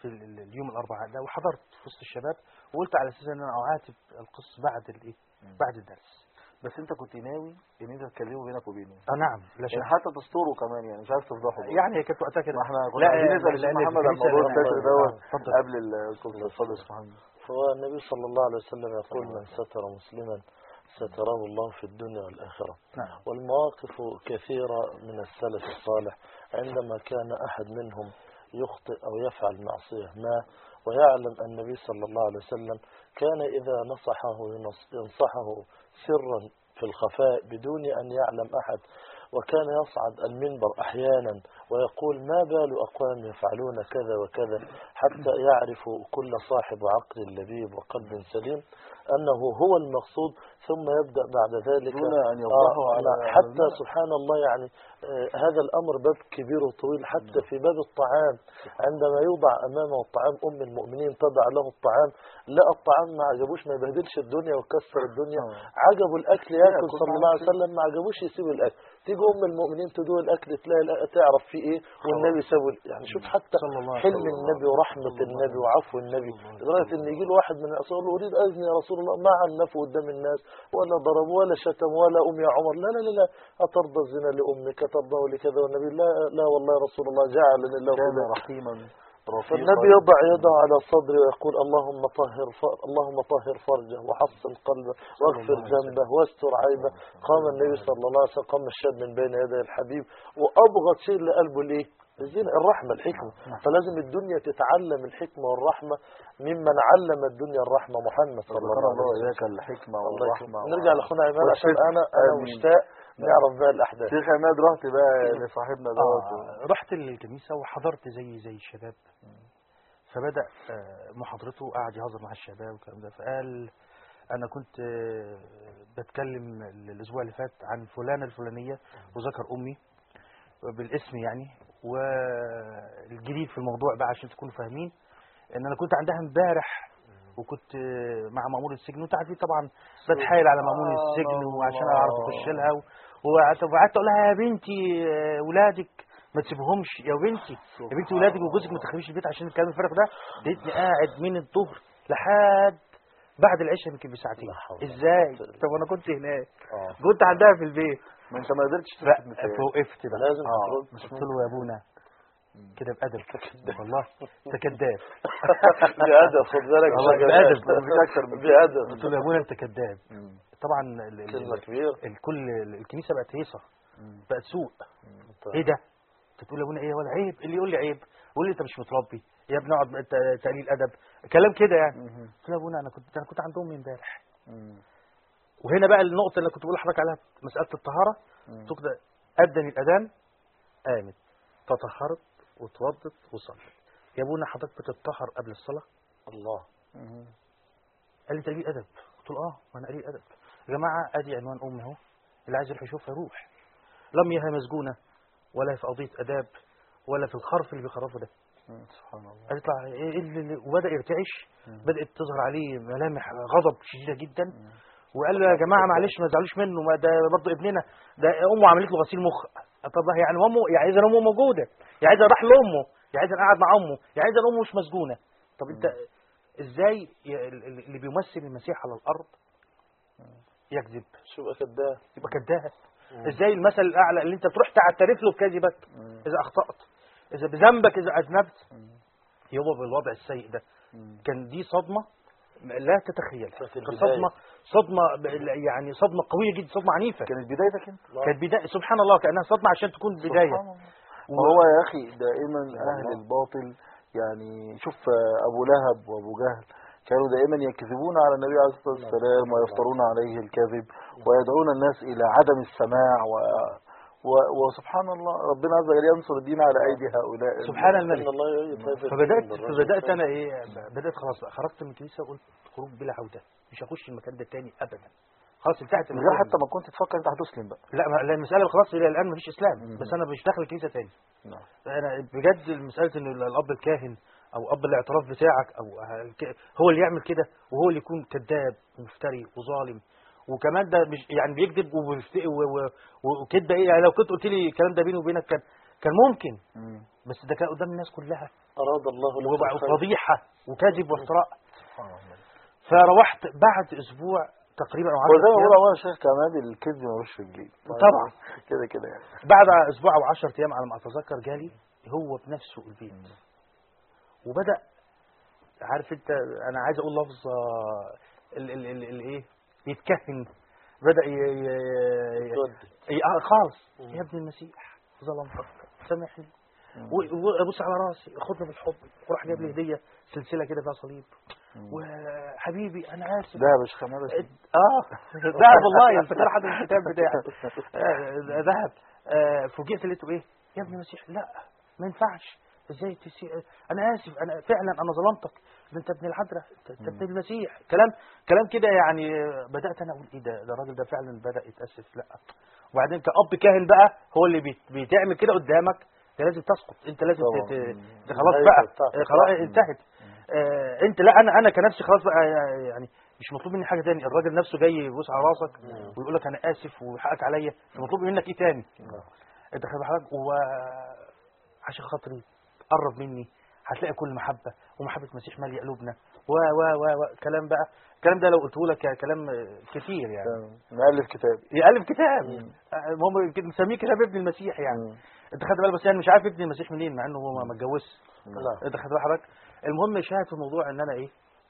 [SPEAKER 3] في ال- ال- اليوم الاربعاء ده وحضرت في وسط الشباب وقلت على اساس ان انا اعاتب القس بعد الايه بعد الدرس
[SPEAKER 2] بس انت كنت ناوي ان انت تكلمه بينك وبينه
[SPEAKER 3] اه نعم لا شك
[SPEAKER 2] يعني حتى تستوره كمان يعني مش عايز تفضحه برضه.
[SPEAKER 3] يعني هي كانت وقتها كده
[SPEAKER 2] ما احنا كنا
[SPEAKER 3] لا،
[SPEAKER 2] عايزين نسال
[SPEAKER 3] لا،
[SPEAKER 2] الشيخ
[SPEAKER 3] لا،
[SPEAKER 2] محمد
[SPEAKER 3] في
[SPEAKER 2] عن موضوع
[SPEAKER 3] الكنيسة-
[SPEAKER 2] الستر
[SPEAKER 3] آه،
[SPEAKER 2] دوت
[SPEAKER 3] اتفضل.
[SPEAKER 2] قبل القصه اتفضل يا شيخ محمد
[SPEAKER 4] هو النبي صلى الله عليه وسلم يقول من ستر مسلما ستره الله في الدنيا والآخرة
[SPEAKER 3] نعم
[SPEAKER 4] والمواقف كثيرة من السلف الصالح عندما كان أحد منهم يخطئ أو يفعل معصية ما ويعلم النبي صلى الله عليه وسلم كان إذا نصحه ينص- ينصحه سرا في الخفاء بدون أن يعلم أحد وكان يصعد المنبر أحيانا ويقول ما بال أقوام يفعلون كذا وكذا حتى يعرف كل صاحب عقل لبيب وقلب سليم أنه هو المقصود ثم يبدأ بعد ذلك
[SPEAKER 2] دون أن يفضحه
[SPEAKER 4] آه،
[SPEAKER 2] على-
[SPEAKER 4] نعم،
[SPEAKER 2] على
[SPEAKER 4] حتى
[SPEAKER 2] الملأ.
[SPEAKER 4] سبحان الله يعني آه، هذا الأمر باب كبير وطويل حتى في باب الطعام عندما يوضع أمامه الطعام أم المؤمنين تضع له الطعام لا الطعام ما عجبوش ما يبهدلش الدنيا ويكسر الدنيا
[SPEAKER 2] آه.
[SPEAKER 4] عجبه الأكل يأكل
[SPEAKER 2] يأكل
[SPEAKER 4] صلى
[SPEAKER 2] مع
[SPEAKER 4] الله عليه
[SPEAKER 2] نفسه.
[SPEAKER 4] وسلم ما عجبوش يسيب الأكل تيجي أم المؤمنين تدوق الأكل تلاقي الأ- تعرف فيه إيه والنبي سوي يعني شوف حتى
[SPEAKER 3] صلى الله عليه
[SPEAKER 4] حلم
[SPEAKER 3] وسلم.
[SPEAKER 4] النبي ورحمة النبي وعفو النبي لدرجة إن يجي له واحد من الأنصار يقول له أريد أذني يا رسول الله ما عنفه قدام الناس ولا ضرب ولا شتم ولا أم يا عمر لا لا لا لا أترضى الزنا لأمك أترضاه لكذا والنبي لا لا والله يا رسول الله جعلني الله
[SPEAKER 2] كان
[SPEAKER 4] كذا.
[SPEAKER 2] رحيما رفيقا
[SPEAKER 4] فالنبي يضع يده على صدره ويقول اللهم طهر ف- اللهم طهر فرجه وحصن قلبه واغفر ذنبه واستر عيبه قام النبي صلى الله عليه وسلم قام الشاب من بين يدي الحبيب وابغض شيء لقلبه الايه؟ الزنا الرحمه الحكمه فلازم الدنيا تتعلم الحكمه والرحمه ممن علم الدنيا الرحمه محمد صلى الله
[SPEAKER 2] ربنا
[SPEAKER 4] عليه
[SPEAKER 2] الله
[SPEAKER 4] وسلم
[SPEAKER 2] وإياك الحكمة
[SPEAKER 4] الله
[SPEAKER 2] والرحمة
[SPEAKER 4] يكرمك. نرجع لاخونا عماد عشان
[SPEAKER 2] والصدق.
[SPEAKER 4] انا انا
[SPEAKER 2] آمين.
[SPEAKER 4] مشتاق نعرف بقى الاحداث
[SPEAKER 2] شيخ عماد رحت بقى لصاحبنا دوت و-
[SPEAKER 3] آه رحت الكنيسة وحضرت زي زي الشباب فبدأ آه، محاضرته قعد يهزر مع الشباب والكلام ده فقال أنا كنت آه، بتكلم ال- الأسبوع اللي فات عن فلانة الفلانية وذكر أمي بالاسم يعني والجديد في الموضوع بقى عشان تكونوا فاهمين ان انا كنت عندها امبارح وكنت آه، مع مأمور السجن وانت عارفين طبعا بتحايل على مأمور
[SPEAKER 2] سبحان
[SPEAKER 3] السجن وعشان
[SPEAKER 2] الله.
[SPEAKER 3] اعرف اخش لها و- وقعدت وقعدت اقول لها يا بنتي آه، ولادك ما تسيبهمش يا بنتي يا بنتي ولادك وجوزك ما تخليش البيت عشان الكلام الفارغ ده لقيتني قاعد من الظهر لحد بعد العشاء يمكن بساعتين
[SPEAKER 4] لا حول ولا
[SPEAKER 3] ازاي
[SPEAKER 4] قوة إلا
[SPEAKER 3] طب انا كنت هناك
[SPEAKER 4] آه.
[SPEAKER 3] كنت عندها في البيت
[SPEAKER 2] ما انت ما قدرتش
[SPEAKER 3] لا
[SPEAKER 2] تثبت مثال.
[SPEAKER 3] فوقفت بقى
[SPEAKER 4] لازم
[SPEAKER 3] اه
[SPEAKER 4] ترد.
[SPEAKER 3] قلت له يا ابونا كده بأدب والله انت كذاب
[SPEAKER 4] بأدب خد بالك
[SPEAKER 3] والله
[SPEAKER 4] مش
[SPEAKER 3] بأدب.
[SPEAKER 4] جمال.
[SPEAKER 2] مفيش أكتر من كده.
[SPEAKER 4] بأدب
[SPEAKER 3] قلت له يا ابونا انت كذاب
[SPEAKER 2] مم.
[SPEAKER 3] طبعا ال- ال-
[SPEAKER 4] كلمة
[SPEAKER 3] ال-
[SPEAKER 4] كبيرة
[SPEAKER 3] الكل الكنيسه بقت هيصه
[SPEAKER 2] مم.
[SPEAKER 3] بقت سوق
[SPEAKER 4] طيب.
[SPEAKER 3] ايه ده انت تقول يا ابونا ايه ولا عيب اللي يقول لي عيب يقول لي انت مش متربي يا ابني اقعد بقى ت- تقليل ادب كلام كده يعني
[SPEAKER 2] مم.
[SPEAKER 3] قلت له يا ابونا انا كنت انا كنت عند امي امبارح
[SPEAKER 2] مم.
[SPEAKER 3] وهنا بقى النقطه اللي كنت بقول لحضرتك عليها مساله الطهاره
[SPEAKER 2] مم.
[SPEAKER 3] تقدر اذن الاذان قامت تطهرت وتوضت وصلت يا ابونا حضرتك بتتطهر قبل الصلاه
[SPEAKER 4] الله
[SPEAKER 2] مم.
[SPEAKER 3] قال لي انت قليل ادب قلت له اه ما انا قليل ادب يا جماعه ادي عنوان امي اهو اللي عايز يروح يشوفها يروح لا مياهها مسجونه ولا في قضيه اداب ولا في الخرف اللي بيخرفه ده
[SPEAKER 2] مم. سبحان الله
[SPEAKER 3] قال يطلع ايه إيه اللي اللي- وبدا يرتعش بدات تظهر عليه ملامح غضب شديده جدا وقال له يا جماعه معلش ما تزعلوش منه ما ده برضه ابننا ده امه عملت له غسيل مخ طب يعني امه يعني اذا امه موجوده يعني اذا راح لامه يعني اذا قعد مع امه يعني اذا امه مش مسجونه طب انت ازاي ي- ال- ال- اللي بيمثل المسيح على الارض يكذب
[SPEAKER 4] شو بقى كداب
[SPEAKER 3] يبقى كذاب ازاي المثل الاعلى اللي انت تروح تعترف له بكذبك
[SPEAKER 2] مم.
[SPEAKER 3] اذا اخطات اذا بذنبك اذا اذنبت
[SPEAKER 2] مم.
[SPEAKER 3] يبقى بالوضع السيء ده
[SPEAKER 2] مم.
[SPEAKER 3] كان دي صدمه لا تتخيلها
[SPEAKER 4] في
[SPEAKER 3] كانت
[SPEAKER 4] البداية.
[SPEAKER 3] صدمه صدمه ب- يعني صدمه قويه جدا صدمه عنيفه
[SPEAKER 2] كانت بدايتك انت
[SPEAKER 3] كانت بدايه سبحان الله كانها صدمه عشان تكون بدايه
[SPEAKER 2] سبحان الله. ما هو يا اخي دائما اهل الباطل يعني شوف آه، ابو لهب وابو جهل كانوا دائما يكذبون على النبي عليه الصلاه والسلام ويفترون عليه الكذب ويدعون الناس الى عدم السماع و و وسبحان الله ربنا عز وجل ينصر الدين على ايدي هؤلاء
[SPEAKER 3] سبحان
[SPEAKER 4] إن
[SPEAKER 3] الملك
[SPEAKER 4] الله يؤيد هذا
[SPEAKER 3] فبدات
[SPEAKER 4] الدين بالرجل
[SPEAKER 3] فبدات انا
[SPEAKER 4] الثاني.
[SPEAKER 3] ايه بدات خلاص بقى خرجت من الكنيسه وقلت خروج بلا عوده مش هخش المكان ده تاني ابدا خلاص انتهت
[SPEAKER 2] من غير حتى ما كنت تفكر انت هتسلم بقى
[SPEAKER 3] لا ما- لا المساله خلاص الى الان مفيش اسلام
[SPEAKER 2] مم.
[SPEAKER 3] بس انا مش داخل الكنيسه تاني
[SPEAKER 2] نعم
[SPEAKER 3] انا بجد مساله ان الاب الكاهن او اب الاعتراف بتاعك او الك- هو اللي يعمل كده وهو اللي يكون كذاب ومفتري وظالم وكمان ده مش يعني بيكذب وبيفت- و- و- و- وكده ايه يعني لو كنت قلت لي الكلام ده بيني وبينك كان كان ممكن
[SPEAKER 2] مم.
[SPEAKER 3] بس ده كان قدام الناس كلها
[SPEAKER 4] أراد الله لك
[SPEAKER 3] وبع-
[SPEAKER 4] الخير.
[SPEAKER 3] وفضيحه وكذب وافتراء
[SPEAKER 2] سبحان الله
[SPEAKER 3] فروحت بعد اسبوع تقريبا او 10
[SPEAKER 2] وزي ما
[SPEAKER 3] ايام
[SPEAKER 2] بقول أول شيخ كمال الكذب ملوش رجلين
[SPEAKER 3] طبعا.
[SPEAKER 2] كده كده يعني
[SPEAKER 3] بعد اسبوع او 10 ايام على ما اتذكر جالي هو بنفسه البيت وبدا عارف انت انا عايز اقول لفظ آه، ال ال ال ال ايه يتكهن بدا ي- ي- ي-
[SPEAKER 4] تودي.
[SPEAKER 3] ي- آه، خالص يا ابن المسيح ظلمتك سامحني و- وابص على راسي خدني بالحب وراح جاب لي هديه سلسله كده فيها صليب وحبيبي انا اسف
[SPEAKER 2] ده يا باشا كمال اسمه.
[SPEAKER 3] اه ذهب والله الفكره حد الكتاب بتاعي آه، ذهب آه، فوجئت لقيته ايه يا ابن المسيح لا ما ينفعش ازاي تسي... انا اسف انا فعلا انا ظلمتك ده انت ابن العذراء انت أنت ابن المسيح كلام كلام كده يعني آه، بدات انا اقول ايه ده ده الراجل ده فعلا بدا يتاسف لا وبعدين كأب كاهن بقى هو اللي بيت- بيتعمل كده قدامك انت لازم تسقط انت لازم
[SPEAKER 2] طبعا.
[SPEAKER 3] ت- ت-
[SPEAKER 2] مم.
[SPEAKER 3] ت- خلاص
[SPEAKER 4] أيوة،
[SPEAKER 3] بقى
[SPEAKER 4] بتاعتك.
[SPEAKER 3] آه، خلاص انتهت آه، انت لا انا انا كنفسي خلاص بقى يعني مش مطلوب مني حاجه تاني الراجل نفسه جاي يبوس على راسك ويقول لك انا اسف وحقك عليا مش مطلوب منك ايه تاني انت خلي بالك و عشان خاطري قرب مني هتلاقي كل محبه ومحبه المسيح ماليه قلوبنا و و و و كلام بقى الكلام ده لو قلته لك كلام كتير يعني
[SPEAKER 2] مؤلف كتاب
[SPEAKER 3] يألف كتاب المهم يمكن نسميه كتاب ابن المسيح يعني انت خدت بالك بس يعني مش عارف ابن المسيح منين مع انه هو ما اتجوزش
[SPEAKER 4] لا
[SPEAKER 3] انت خدت بالك حضرتك المهم شاهد في الموضوع ان انا ايه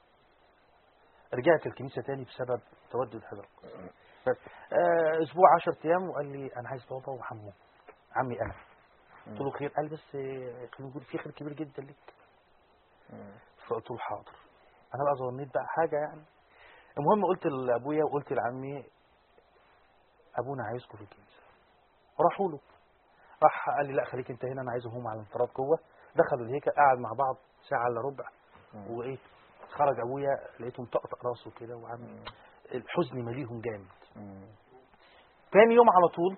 [SPEAKER 3] رجعت الكنيسه تاني بسبب تودد هذا القصه آه، اسبوع 10 ايام وقال لي انا عايز بابا وعمه عمي انا قلت له خير قال بس آه، خلينا نقول في خير كبير جدا ليك فقلت له حاضر انا بقى ظنيت بقى حاجه يعني المهم قلت لابويا وقلت لعمي ابونا عايزكم في الكنيسه راحوا له راح قال لي لا خليك انت هنا انا عايزهم هم على انفراد جوه دخلوا الهيكل قعد مع بعض ساعه الا ربع وايه خرج ابويا لقيته مطقطق راسه كده وعامل الحزن مليهم جامد تاني يوم على طول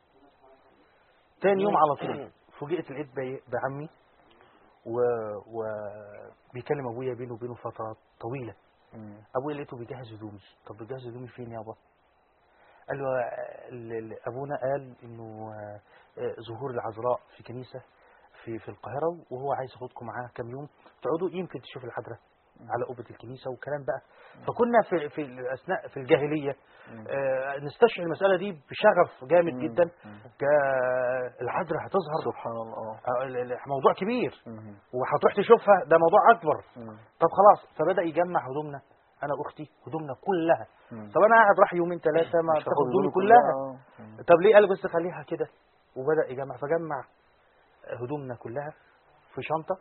[SPEAKER 3] تاني يوم على طول فوجئت لقيت بي- بعمي و... و... بيكلم ابويا بينه وبينه فتره طويله ابويا لقيته بيجهز هدومي طب بيجهز هدومي فين يابا قال له آه، ال- ال- ابونا قال انه آه، آه، ظهور العذراء في كنيسه في في القاهره وهو عايز ياخدكم معاه كام يوم تقعدوا يمكن تشوف الحضره على قبه الكنيسه وكلام بقى فكنا في في اثناء في الجاهليه آه، نستشعر المساله دي بشغف جامد جدا ك- العذراء هتظهر
[SPEAKER 2] سبحان الله اه
[SPEAKER 3] آه، ال- ال- موضوع كبير
[SPEAKER 2] مم.
[SPEAKER 3] وهتروح تشوفها ده موضوع اكبر
[SPEAKER 2] مم.
[SPEAKER 3] طب خلاص فبدا يجمع هدومنا انا واختي هدومنا كلها
[SPEAKER 2] مم.
[SPEAKER 3] طب انا قاعد راح يومين ثلاثه ما
[SPEAKER 2] مش
[SPEAKER 3] بتاخد
[SPEAKER 2] هاخد
[SPEAKER 3] هدومي
[SPEAKER 2] هدومي
[SPEAKER 3] كلها
[SPEAKER 2] آه. مم.
[SPEAKER 3] طب ليه قال بس خليها كده وبدا يجمع فجمع هدومنا كلها في شنطه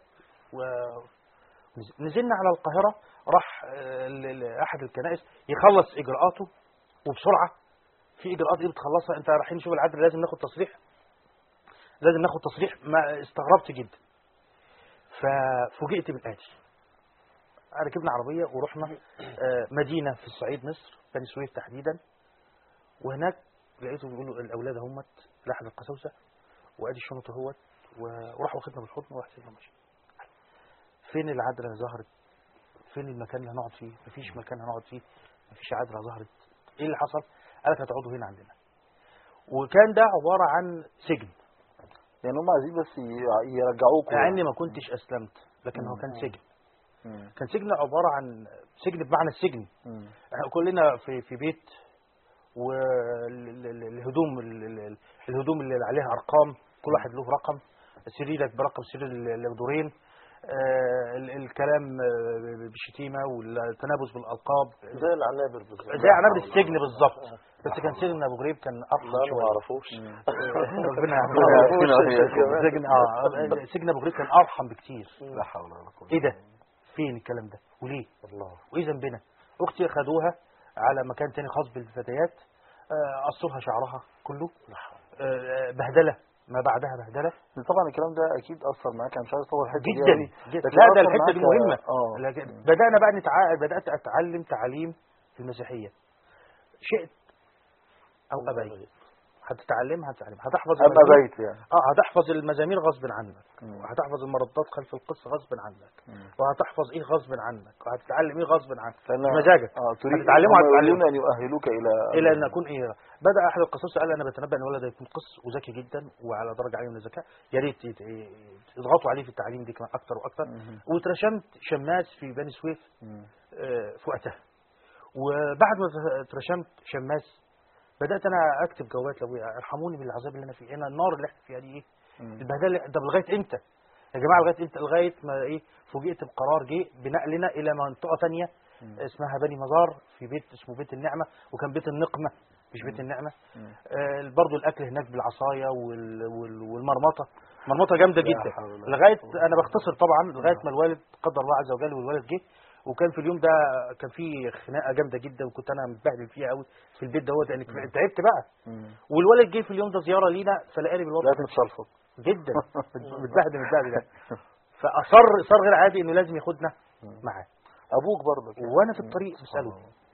[SPEAKER 3] ونزلنا على القاهره راح آه، ل- لاحد الكنائس يخلص اجراءاته وبسرعه في اجراءات ايه بتخلصها انت رايحين نشوف العدل لازم ناخد تصريح لازم ناخد تصريح ما استغربت جدا ففوجئت بالاتي ركبنا عربيه ورحنا آه، مدينه في الصعيد مصر بني سويف تحديدا وهناك لقيته بيقولوا الاولاد اهمت لاحد القساوسه وادي الشنط اهوت و- وراح واخدنا بالحضن وراح سيبنا ماشي فين العذراء ظهرت فين المكان اللي هنقعد فيه مفيش مكان هنقعد فيه مفيش عذراء ظهرت ايه اللي حصل قالت هتقعدوا هنا عندنا وكان ده عباره عن سجن
[SPEAKER 2] يعني هم عايزين بس ي- يرجعوكم
[SPEAKER 3] مع اني ما كنتش اسلمت لكن هو كان سجن
[SPEAKER 2] مم.
[SPEAKER 3] كان سجن عباره عن سجن بمعنى السجن
[SPEAKER 2] مم.
[SPEAKER 3] احنا كلنا في في بيت والهدوم الهدوم اللي عليها ارقام كل واحد له رقم سريرك برقم سرير ال- الدورين آه، ال- الكلام آه، بالشتيمه والتنابز بالالقاب
[SPEAKER 4] زي العنابر بالظبط
[SPEAKER 3] زي عنابر السجن بالظبط بس كان سجن ابو غريب كان ارحم
[SPEAKER 4] لا انا ما
[SPEAKER 3] شويه
[SPEAKER 4] اعرفوش
[SPEAKER 3] ربنا
[SPEAKER 2] يعافينا
[SPEAKER 3] يعافينا
[SPEAKER 2] وإياكم.
[SPEAKER 3] سجن اه سجن ابو غريب كان ارحم بكتير
[SPEAKER 2] لا حول ولا قوة
[SPEAKER 3] ايه ده فين الكلام ده وليه
[SPEAKER 4] الله
[SPEAKER 3] وايه ذنبنا اختي خدوها على مكان تاني خاص بالفتيات آه، قصوها شعرها كله آه، بهدله ما بعدها بهدله
[SPEAKER 2] طبعا الكلام ده اكيد اثر معاك انا مش عايز اطول الحته دي
[SPEAKER 3] جدا
[SPEAKER 2] أوي.
[SPEAKER 3] جدا
[SPEAKER 2] لكن
[SPEAKER 3] لا ده
[SPEAKER 2] أثر
[SPEAKER 3] الحته دي
[SPEAKER 2] معاك-
[SPEAKER 3] مهمه
[SPEAKER 2] اه
[SPEAKER 3] لكن بدانا بقى نتع... بدات اتعلم تعليم في المسيحيه شئت او ابيت هتتعلمها هتتعلمها هتحفظ
[SPEAKER 2] اما
[SPEAKER 3] المزامير-
[SPEAKER 2] بيت يعني
[SPEAKER 3] اه هتحفظ المزامير غصب عنك
[SPEAKER 2] مم.
[SPEAKER 3] وهتحفظ المردات خلف القصه غصب عنك
[SPEAKER 2] مم.
[SPEAKER 3] وهتحفظ ايه غصب عنك وهتتعلم ايه غصب عنك
[SPEAKER 2] لأن-
[SPEAKER 3] مزاجك
[SPEAKER 2] اه تريد
[SPEAKER 3] هتتعلمه
[SPEAKER 2] هم
[SPEAKER 3] هتتعلمه.
[SPEAKER 2] يريدون ان يؤهلوك الى
[SPEAKER 3] الى ان اكون ايه بدا احد القصص قال انا بتنبأ ان ولد يكون قس وذكي جدا وعلى درجه عاليه من الذكاء يا ريت يت- يضغطوا عليه في التعليم دي كمان اكتر واكتر
[SPEAKER 2] مم.
[SPEAKER 3] واترشمت شماس في بني سويف
[SPEAKER 2] مم.
[SPEAKER 3] آه، في وقتها وبعد ما اترشمت شماس بدات انا اكتب جوابات لابويا ارحموني من العذاب اللي انا فيه انا النار اللي احنا فيها دي ايه
[SPEAKER 2] مم.
[SPEAKER 3] البهدله اللي- طب لغايه امتى يا جماعه لغايه امتى لغايه ما ايه فوجئت بقرار جه بنقلنا الى منطقه ثانيه
[SPEAKER 2] مم.
[SPEAKER 3] اسمها بني مزار في بيت اسمه بيت النعمه وكان بيت النقمه مش بيت النعمه
[SPEAKER 2] مم.
[SPEAKER 3] آه برضو الاكل هناك بالعصايه وال وال والمرمطه مرمطه جامده
[SPEAKER 2] لا
[SPEAKER 3] جدا
[SPEAKER 2] حول ولا
[SPEAKER 3] لغايه انا بختصر طبعا لغايه ما الوالد قدر الله عز وجل والوالد جه وكان في اليوم ده كان في خناقه جامده جدا وكنت انا متبهدل فيها قوي في البيت دوت لان تعبت بقى
[SPEAKER 2] مم.
[SPEAKER 3] والوالد جه في اليوم ده زياره لينا فلقاني بالوضع
[SPEAKER 2] لازم تشلفط
[SPEAKER 3] جدا متبهدل متبهدل يعني. فاصر اصرار غير عادي انه لازم ياخدنا معاه
[SPEAKER 2] ابوك برضه
[SPEAKER 3] وانا في الطريق بساله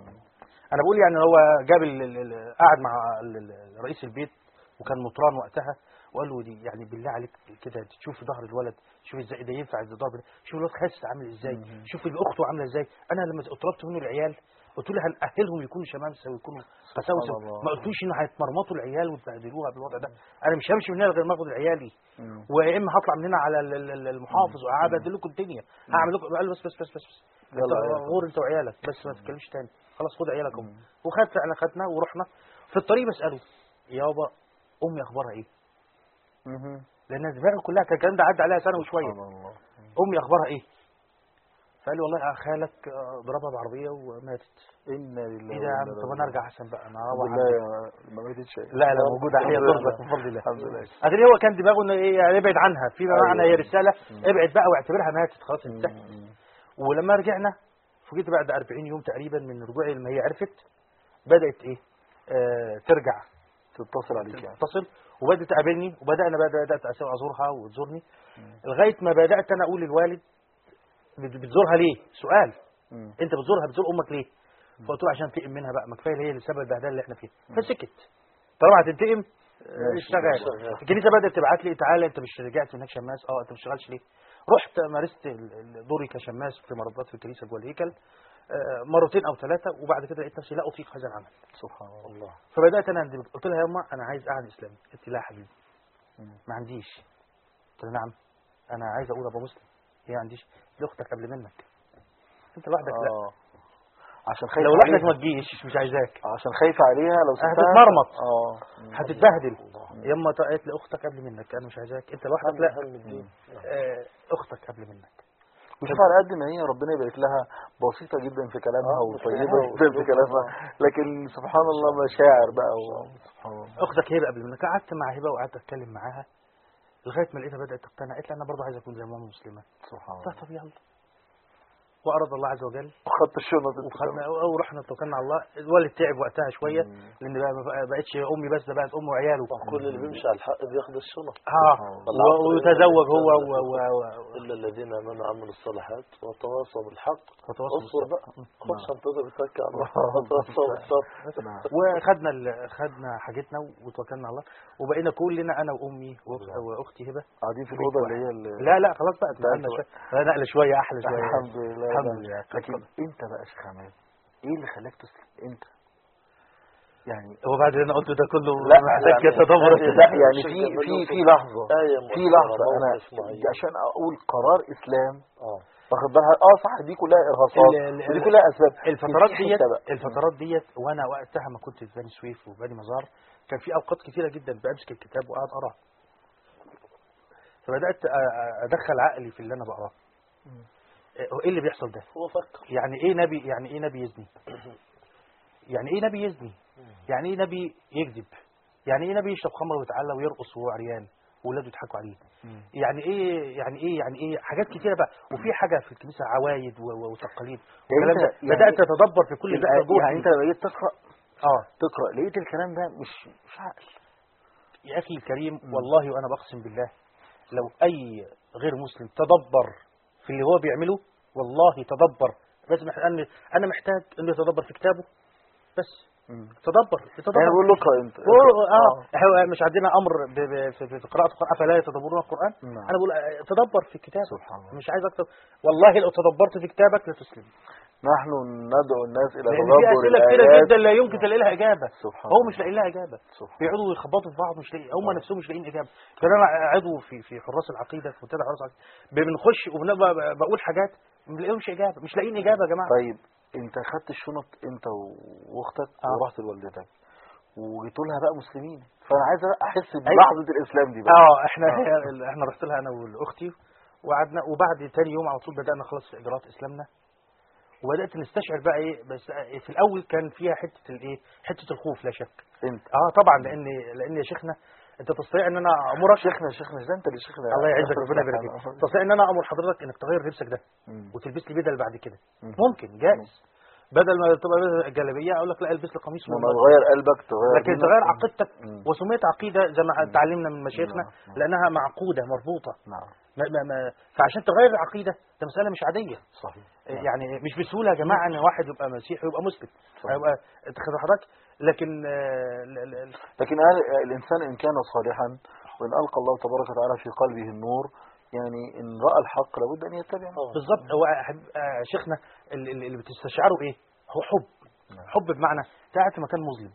[SPEAKER 3] انا بقول يعني هو جاب ال- ال- ال- قعد مع ال- ال- رئيس البيت وكان مطران وقتها وقال له دي يعني بالله عليك كده تشوف ظهر الولد شوف ازاي ده ينفع الضرب ده شوف الولد خاسس عامل ازاي شوف اللي اخته عامله ازاي انا لما طلبت منه العيال قلت له هنأهلهم يكونوا شمامسه ويكونوا قساوسه
[SPEAKER 2] الله.
[SPEAKER 3] ما قلتوش انه هيتمرمطوا العيال وتبهدلوها بالوضع ده انا مش همشي من هنا غير ما اخد عيالي
[SPEAKER 2] مم.
[SPEAKER 3] ويا اما هطلع من هنا على ال- ال- ال- المحافظ وهبهدل لكم الدنيا هعمل لكم قال له بس بس بس بس, بس.
[SPEAKER 2] يلا
[SPEAKER 3] انت
[SPEAKER 2] عيالك.
[SPEAKER 3] غور انت وعيالك بس ما تتكلمش تاني خلاص خد عيالك هم وخد فعلا خدنا ورحنا في الطريق بساله يابا امي اخبارها ايه؟
[SPEAKER 2] مهم.
[SPEAKER 3] لان دماغي كلها كان الكلام ده عدى عليها سنه وشويه
[SPEAKER 2] سبحان الله
[SPEAKER 3] امي اخبارها ايه؟ فقال لي والله يا خالك آه، ضربها بعربيه وماتت
[SPEAKER 2] انا لله
[SPEAKER 3] ايه ده يا عم
[SPEAKER 2] وإنا
[SPEAKER 3] طب
[SPEAKER 2] إليه
[SPEAKER 3] انا ارجع احسن بقى انا
[SPEAKER 2] الحمد
[SPEAKER 3] اروح
[SPEAKER 2] لله
[SPEAKER 3] عندي.
[SPEAKER 2] يا- ما ماتتش
[SPEAKER 3] لا لا موجوده هي
[SPEAKER 2] الحمد لله.
[SPEAKER 3] ترزق من فضل الله
[SPEAKER 2] الحمد لله
[SPEAKER 3] ادري هو كان دماغه انه ايه يعني ابعد عنها في معنى هي رساله ابعد بقى واعتبرها ماتت خلاص انتهت
[SPEAKER 2] مم.
[SPEAKER 3] ولما رجعنا فوجئت بعد 40 يوم تقريبا من رجوعي لما هي عرفت بدات ايه آه ترجع
[SPEAKER 2] تتصل عليك يعني
[SPEAKER 3] تتصل وبدات تقابلني وبدانا بقى بدات ازورها وتزورني لغايه ما بدات انا اقول للوالد بت- بتزورها ليه سؤال
[SPEAKER 2] مم.
[SPEAKER 3] انت بتزورها بتزور امك ليه فقلت له عشان تقم منها بقى ما كفايه هي اللي سبب البهدله اللي احنا فيها فسكت طالما هتنتقم آه، اشتغل
[SPEAKER 4] شغال.
[SPEAKER 3] الكنيسه بدات تبعت لي تعالى انت مش رجعت هناك شماس اه انت ما بتشتغلش ليه رحت مارست ال- ال- دوري كشماس في مرضات في الكنيسه جوه الهيكل آه، مرتين او ثلاثه وبعد كده لقيت نفسي لا اطيق هذا العمل
[SPEAKER 2] سبحان الله
[SPEAKER 4] الله
[SPEAKER 3] فبدات انا اندمج قلت لها يا امه انا عايز قعد اسلامي قالت لي لا يا حبيبي
[SPEAKER 2] مم.
[SPEAKER 3] ما عنديش قلت لها نعم انا عايز اقول ابقى مسلم هي ما عنديش دي اختك قبل منك انت لوحدك لا
[SPEAKER 2] اه عشان خايف
[SPEAKER 3] لو لوحدك
[SPEAKER 2] عليها.
[SPEAKER 3] ما تجيش مش عايزاك
[SPEAKER 2] عشان خايف عليها لو سبتها
[SPEAKER 3] هتتمرمط.
[SPEAKER 2] اه
[SPEAKER 3] هتتبهدل يا اما قالت لي اختك قبل منك انا مش عايزاك انت لوحدك لا
[SPEAKER 4] هم الدين
[SPEAKER 3] آه، اختك قبل منك
[SPEAKER 2] وشوف على قد ما هي ربنا يبارك لها بسيطة جدا في كلامها
[SPEAKER 4] آه،
[SPEAKER 2] وطيبة
[SPEAKER 4] وأسلوبها
[SPEAKER 2] جدا في كلامها لكن سبحان الله مشاعر بقى و... سبحان الله
[SPEAKER 3] اختك هبه قبل منك قعدت مع هبه وقعدت اتكلم معاها لغايه ما لقيتها بدات تقتنع قالت لي انا برضه عايز اكون زي ماما مسلمه
[SPEAKER 2] سبحان
[SPEAKER 3] قلت لها
[SPEAKER 2] الله
[SPEAKER 3] طب يلا واراد الله عز وجل
[SPEAKER 2] وخدت الشنط انت
[SPEAKER 3] وخدنا ورحنا توكلنا على الله الوالد تعب وقتها شويه
[SPEAKER 2] مم.
[SPEAKER 3] لان بقى ما بقى- بقتش امي بس ده بقت امه وعياله
[SPEAKER 4] كل اللي بيمشي على الحق بياخد الشنط
[SPEAKER 3] اه
[SPEAKER 4] والعصر
[SPEAKER 3] و- وتزوج هو و... و... و...
[SPEAKER 4] إلا الذين آمنوا وعملوا الصالحات وتواصوا بالحق
[SPEAKER 3] وتواصل
[SPEAKER 4] اصبر بقى خد شنطتك وتوكل على الله وتواصوا بالصبر
[SPEAKER 2] نعم.
[SPEAKER 3] وخدنا ال... خدنا حاجتنا وتوكلنا على الله وبقينا كلنا انا وامي وأخ- واختي هبه
[SPEAKER 2] قاعدين في الأوضة اللي هي ال-
[SPEAKER 3] لا لا خلاص بقى
[SPEAKER 2] لا،
[SPEAKER 3] نقلنا
[SPEAKER 2] أنتوا-
[SPEAKER 3] شويه نقله شويه احلى شويه
[SPEAKER 2] الحمد لله
[SPEAKER 3] الحمد
[SPEAKER 2] لا.
[SPEAKER 3] لله
[SPEAKER 2] لكن انت بقى يا شيخ عماد ايه اللي خلاك تسلم انت يعني
[SPEAKER 3] هو بعد اللي انا قلته ده كله
[SPEAKER 2] لا
[SPEAKER 3] محتاج
[SPEAKER 2] يعني
[SPEAKER 3] يتدبر
[SPEAKER 2] لا يعني في في في لحظة
[SPEAKER 4] آية
[SPEAKER 2] في
[SPEAKER 4] مؤثرة،
[SPEAKER 2] لحظة انا
[SPEAKER 4] موقف معين.
[SPEAKER 2] عشان اقول قرار اسلام
[SPEAKER 4] اه
[SPEAKER 2] واخد بالها اه صح دي كلها ارهاصات
[SPEAKER 3] ال- ال-
[SPEAKER 2] ودي كلها اسباب
[SPEAKER 3] الفترات
[SPEAKER 2] في
[SPEAKER 3] ديت
[SPEAKER 2] حتة بقى.
[SPEAKER 3] الفترات ديت وانا وقتها ما كنت في بني سويف وبني مزار كان في اوقات كتيره جدا بمسك الكتاب وقاعد اقراه فبدات أ- أ- ادخل عقلي في اللي انا بقراه إيه- ايه اللي بيحصل ده
[SPEAKER 4] هو فكر
[SPEAKER 3] يعني ايه نبي يعني ايه نبي يزني يعني ايه نبي يزني يعني ايه نبي يكذب يعني ايه نبي يشرب خمر ويتعلى ويرقص وهو عريان وولاده يضحكوا عليه يعني ايه يعني ايه يعني ايه حاجات كتيره بقى وفي حاجه في الكنيسه عوايد و- و- وتقاليد
[SPEAKER 2] يعني
[SPEAKER 3] والكلام
[SPEAKER 2] أنت-
[SPEAKER 3] ده
[SPEAKER 2] يعني
[SPEAKER 3] بدات اتدبر في كل ده
[SPEAKER 2] يبقى-
[SPEAKER 3] جوه
[SPEAKER 2] يعني انت لما جيت تقرا
[SPEAKER 3] اه
[SPEAKER 2] تقرا لقيت الكلام ده مش مش عقل
[SPEAKER 3] يا اخي الكريم والله وانا بقسم بالله لو اي غير مسلم تدبر في اللي هو بيعمله والله تدبر بس محتاج انا محتاج انه يتدبر في كتابه بس
[SPEAKER 2] مم.
[SPEAKER 3] تدبر تدبر
[SPEAKER 2] يعني بقول له اقرا انت
[SPEAKER 3] بقول- اه احنا مش عندنا امر ب- ب- في في قراءه القران افلا يتدبرون القران
[SPEAKER 2] نعم.
[SPEAKER 3] انا بقول آه، تدبر في كتابك
[SPEAKER 2] سبحان الله.
[SPEAKER 3] مش عايز اكتر والله لو تدبرت في كتابك لتسلم
[SPEAKER 2] نحن ندعو الناس الى
[SPEAKER 3] لان في
[SPEAKER 2] تدبر
[SPEAKER 3] اسئله كتيره
[SPEAKER 2] الايات
[SPEAKER 3] جدا لا يمكن تلاقي لها اجابه
[SPEAKER 2] سبحان
[SPEAKER 3] هو
[SPEAKER 2] الله.
[SPEAKER 3] مش لاقي لها اجابه
[SPEAKER 2] سبحان
[SPEAKER 3] بيقعدوا يخبطوا في بعض مش لاقي هم نفسهم مش لاقيين اجابه كان انا عضو في في حراس العقيده في منتدى حراس العقيده بنخش وبنبقى بقول حاجات ما بنلاقيهمش اجابه مش لاقيين اجابه يا جماعه
[SPEAKER 2] طيب انت خدت الشنط انت واختك
[SPEAKER 3] آه.
[SPEAKER 2] ورحت لوالدتك وجيتوا لها بقى مسلمين فانا عايز احس
[SPEAKER 3] أيوة.
[SPEAKER 2] بلحظه الاسلام دي بقى
[SPEAKER 3] اه احنا
[SPEAKER 2] آه.
[SPEAKER 3] هي- احنا رحت لها انا واختي وقعدنا وبعد تاني يوم على طول بدانا خلاص في اجراءات اسلامنا وبدات نستشعر بقى ايه بس في الاول كان فيها حته الايه حته الخوف لا شك
[SPEAKER 2] انت
[SPEAKER 3] اه طبعا لان لان يا شيخنا انت تستطيع ان انا امرك
[SPEAKER 2] شيخنا شيخنا ده انت اللي شيخنا
[SPEAKER 3] الله يعزك ربنا يبارك فيك تستطيع ان انا امر حضرتك انك تغير لبسك ده
[SPEAKER 2] مم.
[SPEAKER 3] وتلبس لي بدل بعد كده
[SPEAKER 2] مم.
[SPEAKER 3] ممكن جائز بدل ما تبقى جلابيه اقول لك لا البس لي قميص
[SPEAKER 2] لما
[SPEAKER 3] والله.
[SPEAKER 2] تغير قلبك تغير
[SPEAKER 3] لكن
[SPEAKER 2] دينك.
[SPEAKER 3] تغير عقيدتك
[SPEAKER 2] مم.
[SPEAKER 3] وسميت عقيده زي ما اتعلمنا من مشايخنا
[SPEAKER 2] نعم، نعم.
[SPEAKER 3] لانها معقوده مربوطه
[SPEAKER 2] نعم
[SPEAKER 3] ما ما ما فعشان تغير العقيده ده مساله مش عاديه
[SPEAKER 2] صحيح نعم.
[SPEAKER 3] يعني مش بسهوله يا جماعه ان واحد يبقى مسيحي ويبقى مسلم
[SPEAKER 2] صحيح.
[SPEAKER 3] يبقى تاخد حضرتك لكن آه، ال- ال- ال-
[SPEAKER 2] لكن قال الإنسان إن كان صالحا وإن ألقى الله تبارك وتعالى في قلبه النور يعني إن رأى الحق لابد أن يتبعه
[SPEAKER 3] بالظبط هو أحب- آه، شيخنا اللي, اللي اللي بتستشعره ايه هو حب
[SPEAKER 2] نعم.
[SPEAKER 3] حب بمعنى انت قاعد في مكان مظلم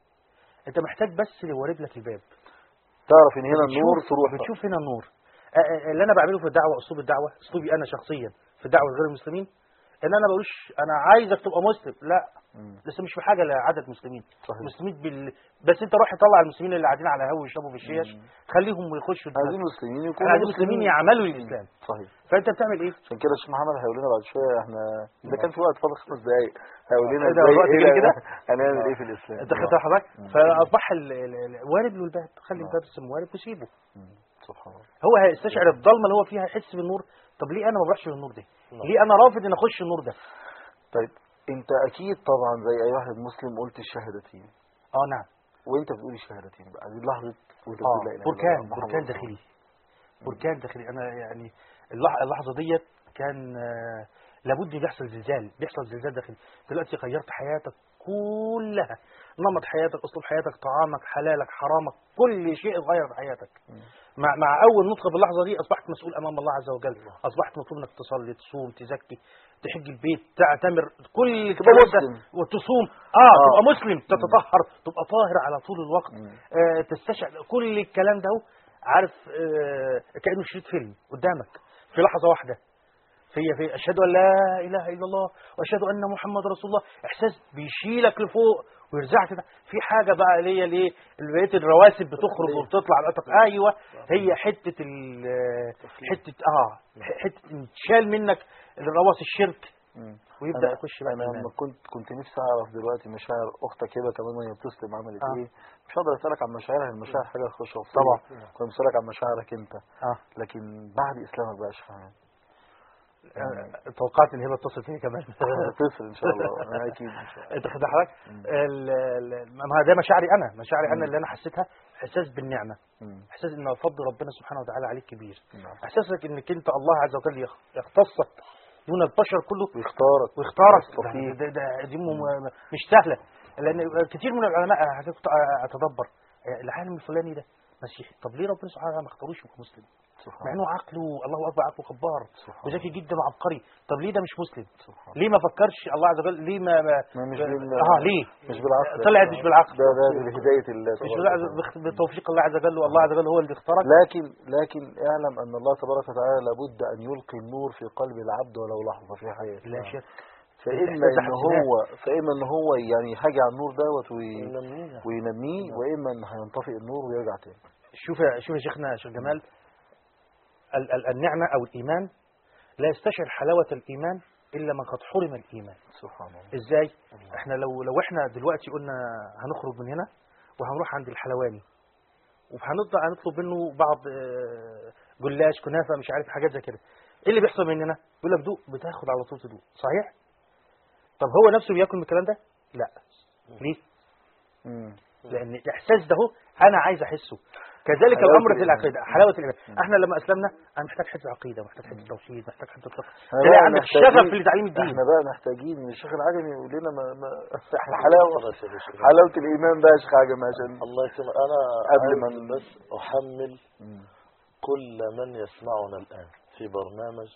[SPEAKER 3] انت محتاج بس يورد لك الباب
[SPEAKER 2] تعرف إن هنا النور
[SPEAKER 3] بتشوف-
[SPEAKER 2] تروح
[SPEAKER 3] بتشوف هنا النور آه، آه، اللي انا بعمله في الدعوه اسلوب الدعوه اسلوبي انا شخصيا في الدعوه لغير المسلمين ان انا بقولش انا عايزك تبقى مسلم لا
[SPEAKER 2] مم.
[SPEAKER 3] لسه مش في حاجه لعدد مسلمين
[SPEAKER 2] صحيح.
[SPEAKER 3] مسلمين بال... بس انت روح طلع المسلمين اللي قاعدين على هوا يشربوا في الشيش خليهم يخشوا
[SPEAKER 2] عايزين مسلمين
[SPEAKER 3] احنا
[SPEAKER 2] يكونوا
[SPEAKER 3] عايزين مسلمين يعملوا للاسلام
[SPEAKER 2] صحيح
[SPEAKER 3] فانت بتعمل ايه؟
[SPEAKER 2] عشان كده الشيخ محمد هيقول لنا بعد شوية احنا إذا كان في وقت فاضل خمس دقايق هيقول لنا
[SPEAKER 3] إيه ده،
[SPEAKER 2] إزاي
[SPEAKER 3] الوقت
[SPEAKER 2] إيه
[SPEAKER 3] جري
[SPEAKER 2] ده-
[SPEAKER 3] كده؟
[SPEAKER 2] هنعمل إيه في الإسلام
[SPEAKER 3] انت خدت حضرتك
[SPEAKER 2] مم.
[SPEAKER 3] فاصبح ال- ال- ال- وارد له الباب خلي
[SPEAKER 2] نعم.
[SPEAKER 3] الباب اسمه وارد وسيبه
[SPEAKER 2] مم. سبحان الله
[SPEAKER 3] هو هيستشعر الضلمه اللي هو فيها هيحس بالنور طب ليه انا ما بروحش للنور ده؟
[SPEAKER 4] نعم.
[SPEAKER 3] ليه انا رافض ان اخش النور ده؟
[SPEAKER 2] طيب أنت أكيد طبعا زي أي واحد مسلم قلت الشهادتين
[SPEAKER 3] اه نعم
[SPEAKER 2] وأنت بتقول الشهادتين بقى دي لحظة وأنت
[SPEAKER 3] اه
[SPEAKER 2] بتقول لا إله إلا
[SPEAKER 3] بركان
[SPEAKER 2] الله محمد
[SPEAKER 3] بركان
[SPEAKER 2] رسول الله.
[SPEAKER 3] داخلي بركان داخلي انا يعني اللح- اللحظه ديت كان آه، لابد يحصل زلزال بيحصل زلزال داخلي دلوقتي غيرت حياتك كلها نمط حياتك اسلوب حياتك طعامك حلالك حرامك كل شيء اتغير في حياتك
[SPEAKER 2] مم.
[SPEAKER 3] مع مع اول نطقه باللحظه دي اصبحت مسؤول امام الله عز وجل اصبحت مطلوب انك تصلي تصوم تزكي تحج البيت تعتمر كل
[SPEAKER 2] تبقى
[SPEAKER 3] الكلام ده
[SPEAKER 2] مسلم.
[SPEAKER 3] وتصوم اه,
[SPEAKER 2] آه.
[SPEAKER 3] تبقى مسلم تتطهر تبقى طاهر على طول الوقت
[SPEAKER 2] مم.
[SPEAKER 3] آه تستشعر كل الكلام ده هو عارف آه كانه شريط فيلم قدامك في لحظه واحده في في اشهد ان لا اله الا الله واشهد ان محمد رسول الله احساس بيشيلك لفوق ويرزعك كده في حاجه بقى اللي هي الايه اللي بقيه الرواسب بتخرج وبتطلع القطط ايوه هي حته ال حته اه حته إن تشال منك الرواسب الشرك
[SPEAKER 2] مم.
[SPEAKER 3] ويبدا
[SPEAKER 2] أنا-
[SPEAKER 3] يخش بقى
[SPEAKER 2] انا
[SPEAKER 3] الإيمان.
[SPEAKER 2] لما كنت كنت نفسي اعرف دلوقتي مشاعر اختك هبه كمان وهي بتسلم عملت
[SPEAKER 3] آه.
[SPEAKER 2] ايه مش هقدر اسالك عن مشاعرها المشاعر حاجه خشوع
[SPEAKER 3] طبعا.
[SPEAKER 2] كنت بسالك عن مشاعرك انت
[SPEAKER 3] اه
[SPEAKER 2] لكن بعد اسلامك بقى يا شيخ
[SPEAKER 3] آه، توقعت ان هي بتصل فيها كمان
[SPEAKER 2] هتصل ان شاء الله انا اكيد ان شاء الله
[SPEAKER 3] انت خد حضرتك ال- ال- ما ده مشاعري انا مشاعري انا اللي انا حسيتها احساس بالنعمه
[SPEAKER 2] مم.
[SPEAKER 3] احساس ان فضل ربنا سبحانه وتعالى عليك كبير
[SPEAKER 2] نعم.
[SPEAKER 3] احساسك انك انت الله عز وجل يخ- يختصك دون البشر كله
[SPEAKER 2] ويختارك
[SPEAKER 3] ويختارك
[SPEAKER 2] يصطفيك.
[SPEAKER 3] ده, ده دي م- مش سهله لان كتير من العلماء أنا كنت اتدبر العالم الفلاني ده مسيحي طب ليه ربنا سبحانه وتعالى ما اختاروش يبقى مسلم مع
[SPEAKER 2] سبحان
[SPEAKER 3] انه عقله الله اكبر عقله جبار
[SPEAKER 2] سبحان
[SPEAKER 3] وذكي جدا وعبقري طب ليه ده مش مسلم
[SPEAKER 2] سبحان
[SPEAKER 3] ليه ما فكرش الله عز وجل ليه ما, ما
[SPEAKER 2] ما مش بال-
[SPEAKER 3] اه ليه
[SPEAKER 2] مش بالعقل
[SPEAKER 3] طلعت مش بالعقل
[SPEAKER 2] ده ده بهدايه الله
[SPEAKER 3] مش
[SPEAKER 2] تبارك
[SPEAKER 3] بالعقل،
[SPEAKER 2] وتعالى.
[SPEAKER 3] بخ- بتوفيق الله عز وجل والله عز وجل هو اللي اختارك
[SPEAKER 2] لكن لكن اعلم ان الله تبارك وتعالى لابد ان يلقي النور في قلب العبد ولو لحظه في حياته
[SPEAKER 3] لا شك
[SPEAKER 2] فاما
[SPEAKER 3] الإحساس ده
[SPEAKER 2] ان
[SPEAKER 3] حسنات.
[SPEAKER 2] هو فاما ان هو يعني حاجه على النور دوت وي-
[SPEAKER 4] ينميها.
[SPEAKER 2] وينميه واما ان هينطفئ النور ويرجع تاني
[SPEAKER 3] شوف يا شوف يا شيخنا يا شيخ جمال ال- ال- النعمة أو الإيمان لا يستشعر حلاوة الإيمان إلا من قد حرم الإيمان
[SPEAKER 2] سبحان الله
[SPEAKER 3] إزاي؟ إحنا لو لو إحنا دلوقتي قلنا هنخرج من هنا وهنروح عند الحلواني وهنطلع هنطلب منه بعض آه، جلاش كنافة مش عارف حاجات زي كده إيه اللي بيحصل مننا؟ يقول لك دوق بتاخد على طول تدوق صحيح؟ طب هو نفسه بياكل من الكلام ده؟ لا ليه؟
[SPEAKER 2] مم.
[SPEAKER 3] لان الاحساس ده هو انا عايز احسه كذلك
[SPEAKER 2] حلاوة
[SPEAKER 3] الامر في
[SPEAKER 2] الإيمان.
[SPEAKER 3] العقيده حلاوه الايمان احنا لما اسلمنا انا محتاج حته عقيده محتاج حته توحيد محتاج حته فقه
[SPEAKER 2] احنا
[SPEAKER 3] تلاقي
[SPEAKER 2] بقى
[SPEAKER 3] عندك
[SPEAKER 2] محتاجين-
[SPEAKER 3] شغف لتعليم الدين
[SPEAKER 2] احنا بقى محتاجين من الشيخ العجمي يقول لنا ما ما احنا حلاوه
[SPEAKER 4] خلاص يا باشا.
[SPEAKER 2] حلاوه الايمان بقى يا شيخ عجمي عشان
[SPEAKER 4] الله يكرمك انا
[SPEAKER 2] قبل
[SPEAKER 4] عايز
[SPEAKER 2] ما ن-
[SPEAKER 4] بس احمل كل من يسمعنا الان في برنامج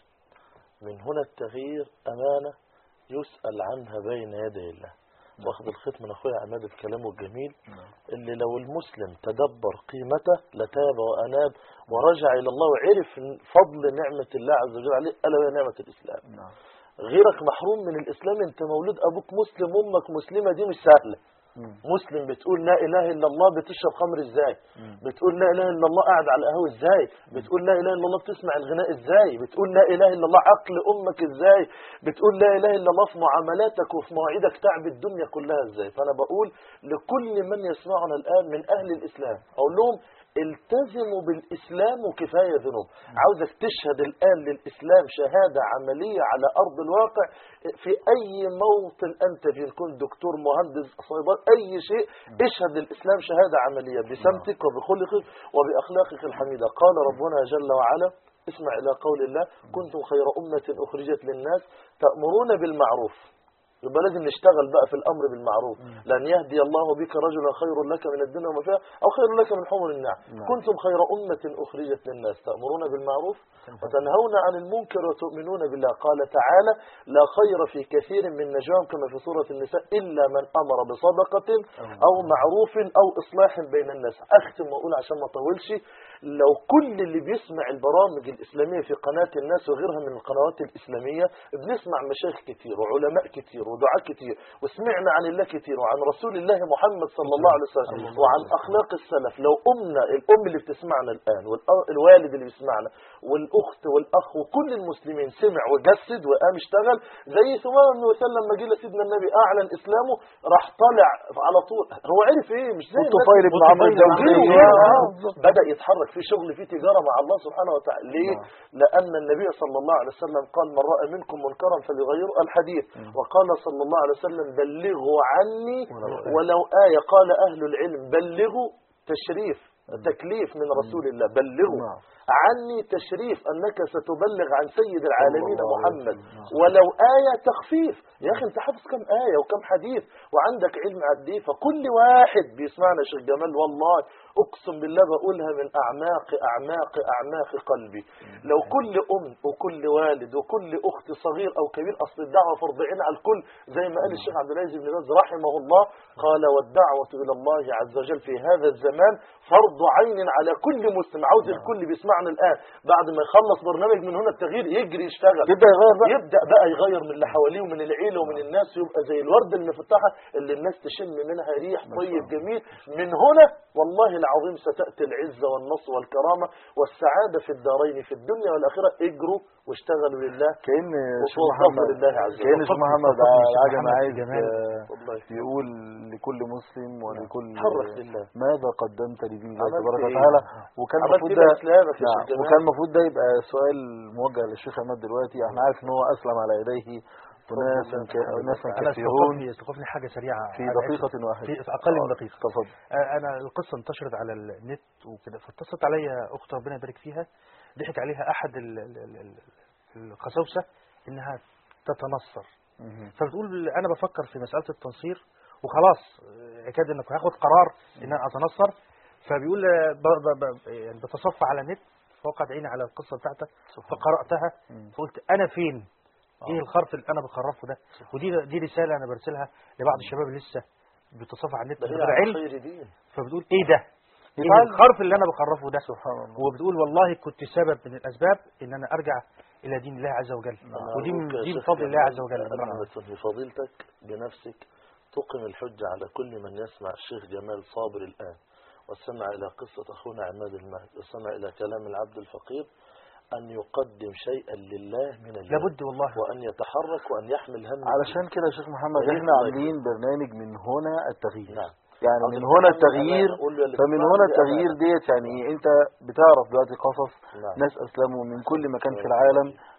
[SPEAKER 4] من هنا التغيير امانه يسال عنها بين يدي الله واخد الخيط من اخويا عماد بكلامه الجميل اللي لو المسلم تدبر قيمته لتاب واناب ورجع الى الله وعرف فضل نعمه الله عز وجل عليه الا وهي نعمه الاسلام
[SPEAKER 2] نعم
[SPEAKER 4] غيرك محروم من الاسلام انت مولود ابوك مسلم امك مسلمه دي مش سهله
[SPEAKER 2] مم.
[SPEAKER 4] مسلم بتقول لا اله الا الله بتشرب خمر ازاي
[SPEAKER 2] مم.
[SPEAKER 4] بتقول لا اله الا الله قاعد على القهوه ازاي بتقول لا اله الا الله بتسمع الغناء ازاي بتقول لا اله الا الله عقل امك ازاي بتقول لا اله الا الله في معاملاتك وفي مواعيدك تعب الدنيا كلها ازاي فانا بقول لكل من يسمعنا الان من اهل الاسلام اقول لهم التزموا بالاسلام وكفايه ذنوب عاوزك تشهد الان للاسلام شهاده عمليه على ارض الواقع في اي موطن انت فيه كنت دكتور مهندس صيدلي اي شيء اشهد للاسلام شهاده عمليه بسمتك وبخلقك وباخلاقك الحميده قال ربنا جل وعلا اسمع الى قول الله كنتم خير امه اخرجت للناس تامرون بالمعروف يبقى لازم نشتغل بقى في الامر بالمعروف لن يهدي الله بك رجلا خير لك من الدنيا وما فيها او خير لك من حمر النعم
[SPEAKER 2] نعم.
[SPEAKER 4] كنتم خير امه اخرجت للناس تامرون بالمعروف وتنهون عن المنكر وتؤمنون بالله قال تعالى لا خير في كثير من نجواهم كما في سوره النساء الا من امر بصدقه او معروف او اصلاح بين الناس اختم واقول عشان ما اطولش لو كل اللي بيسمع البرامج الاسلاميه في قناه الناس وغيرها من القنوات الاسلاميه بنسمع مشايخ كتير وعلماء كتير ودعاء كتير وسمعنا عن الله كتير وعن رسول الله محمد صلى الله عليه وسلم وعن اخلاق السلف لو امنا الام اللي بتسمعنا الان والوالد اللي بيسمعنا والاخت والاخ وكل المسلمين سمع وجسد وقام اشتغل زي ثمامه بن وسلم لما جه لسيدنا النبي اعلن اسلامه راح طالع على طول هو عرف ايه مش زي الناس-
[SPEAKER 2] والطفيل بن عمرو
[SPEAKER 4] والطفيل بن
[SPEAKER 2] الدوسي.
[SPEAKER 4] عمرو.
[SPEAKER 2] آه،
[SPEAKER 4] آه،
[SPEAKER 2] بالظبط.
[SPEAKER 4] بدأ يتحرك في شغل في تجارة مع الله سبحانه وتعالى ليه؟
[SPEAKER 2] نعم.
[SPEAKER 4] لأن النبي صلى الله عليه وسلم قال من رأى منكم منكرا فليغيره الحديث وقال صلى الله عليه وسلم بلغوا عني ولو آية قال أهل العلم بلغوا تشريف تكليف من رسول الله بلغوا
[SPEAKER 2] نعم.
[SPEAKER 4] عني تشريف أنك ستبلغ عن سيد العالمين
[SPEAKER 2] الله عليه
[SPEAKER 4] محمد
[SPEAKER 2] وسلم.
[SPEAKER 4] ولو آية تخفيف يا أخي أنت حافظ كم آية وكم حديث وعندك علم قد إيه فكل واحد بيسمعنا يا شيخ جمال والله أقسم بالله بقولها من أعماق أعماق أعماق قلبي لو كل أم وكل والد وكل أخت صغير أو كبير أصل الدعوة فرض عين على الكل زي ما قال الشيخ عبد العزيز بن باز رحمه الله قال والدعوة إلى الله عز وجل في هذا الزمان فرض عين على كل مسلم عاوز الكل بيسمعنا الآن بعد ما يخلص برنامج من هنا التغيير يجري يشتغل
[SPEAKER 2] يبدا يغير بقى
[SPEAKER 4] يبدا بقى يغير من اللي حواليه ومن العيله ومن الناس يبقى زي الورد المفتحه اللي الناس تشم منها ريح طيب جميل من هنا والله العظيم ستاتي العزه والنصر والكرامه والسعاده في الدارين في الدنيا والاخره اجروا واشتغلوا لله
[SPEAKER 2] كأن شيخ
[SPEAKER 4] وتوظفوا
[SPEAKER 2] محمد
[SPEAKER 4] لله عز وجل.
[SPEAKER 2] كأن شيخ محمد
[SPEAKER 3] وفقني شيخ
[SPEAKER 2] العجم
[SPEAKER 3] محمد
[SPEAKER 2] عايز
[SPEAKER 3] جمال.
[SPEAKER 2] آه،
[SPEAKER 4] والله
[SPEAKER 2] يقول لكل مسلم ولكل
[SPEAKER 4] تحرك لله
[SPEAKER 2] ماذا قدمت لدين الله
[SPEAKER 4] عملت
[SPEAKER 2] تبارك
[SPEAKER 4] إيه؟
[SPEAKER 2] وتعالى وكان
[SPEAKER 4] عملت
[SPEAKER 2] المفروض
[SPEAKER 4] إيه
[SPEAKER 2] ده
[SPEAKER 4] بإسلامك يا
[SPEAKER 2] نعم
[SPEAKER 4] شيخ جمال؟
[SPEAKER 2] وكان المفروض ده يبقى سؤال موجه للشيخ عماد دلوقتي احنا عارف ان هو اسلم على يديه وناس ك- ناس
[SPEAKER 3] انا
[SPEAKER 2] كثيرون
[SPEAKER 3] استوقفني استوقفني حاجه سريعه
[SPEAKER 2] في
[SPEAKER 3] على
[SPEAKER 2] دقيقة واحدة
[SPEAKER 3] في اقل من دقيقه
[SPEAKER 2] تفضل
[SPEAKER 3] آه، انا القصه انتشرت على النت وكده فاتصلت عليا اخت ربنا يبارك فيها ضحك عليها احد ال- ال- ال- ال- القساوسه انها تتنصر
[SPEAKER 2] مهم.
[SPEAKER 3] فبتقول انا بفكر في مساله التنصير وخلاص آه، يكاد انك هاخد قرار ان انا اتنصر فبيقول آه، ب- ب- ب- يعني بتصفى على النت فوقعت عيني على القصه بتاعتك فقراتها
[SPEAKER 2] مم.
[SPEAKER 3] فقلت انا فين ايه الخرف اللي انا بخرفه ده ودي دي رساله انا برسلها لبعض الشباب اللي لسه بيتصفى على النت
[SPEAKER 4] ده
[SPEAKER 3] من
[SPEAKER 4] هي
[SPEAKER 3] غير
[SPEAKER 4] على
[SPEAKER 3] علم
[SPEAKER 4] خير دين
[SPEAKER 3] فبتقول ايه ده ايه
[SPEAKER 2] يتعلم.
[SPEAKER 3] الخرف اللي انا بخرفه ده
[SPEAKER 2] سبحان الله
[SPEAKER 3] وبتقول والله كنت سبب من الاسباب ان انا ارجع الى دين الله عز وجل ودي من
[SPEAKER 4] أرجوك يا
[SPEAKER 3] دي من
[SPEAKER 4] شيخ
[SPEAKER 3] فضل الله
[SPEAKER 4] جمال
[SPEAKER 3] عز وجل
[SPEAKER 4] أن أحمد بفضيلتك بنفسك تقم الحجة على كل من يسمع الشيخ جمال صابر الآن واستمع إلى قصة أخونا عماد المهد واستمع إلى كلام العبد الفقير أن يقدم شيئا لله من الله
[SPEAKER 3] لابد والله
[SPEAKER 4] وأن يتحرك وأن يحمل هم
[SPEAKER 2] علشان كده يا شيخ محمد
[SPEAKER 4] يا ريت
[SPEAKER 2] احنا
[SPEAKER 4] الله
[SPEAKER 2] عاملين برنامج من هنا التغيير
[SPEAKER 4] نعم
[SPEAKER 2] يعني
[SPEAKER 4] عاوز
[SPEAKER 2] من هنا
[SPEAKER 4] تتعلم
[SPEAKER 2] التغيير
[SPEAKER 4] أمانة. قول له اللي
[SPEAKER 2] فمن
[SPEAKER 4] تسمعني
[SPEAKER 2] هنا
[SPEAKER 4] دي
[SPEAKER 2] التغيير
[SPEAKER 4] أمانة.
[SPEAKER 2] ديت يعني ايه انت بتعرف دلوقتي قصص
[SPEAKER 4] نعم.
[SPEAKER 2] ناس اسلموا من كل مكان في
[SPEAKER 4] نعم.
[SPEAKER 2] العالم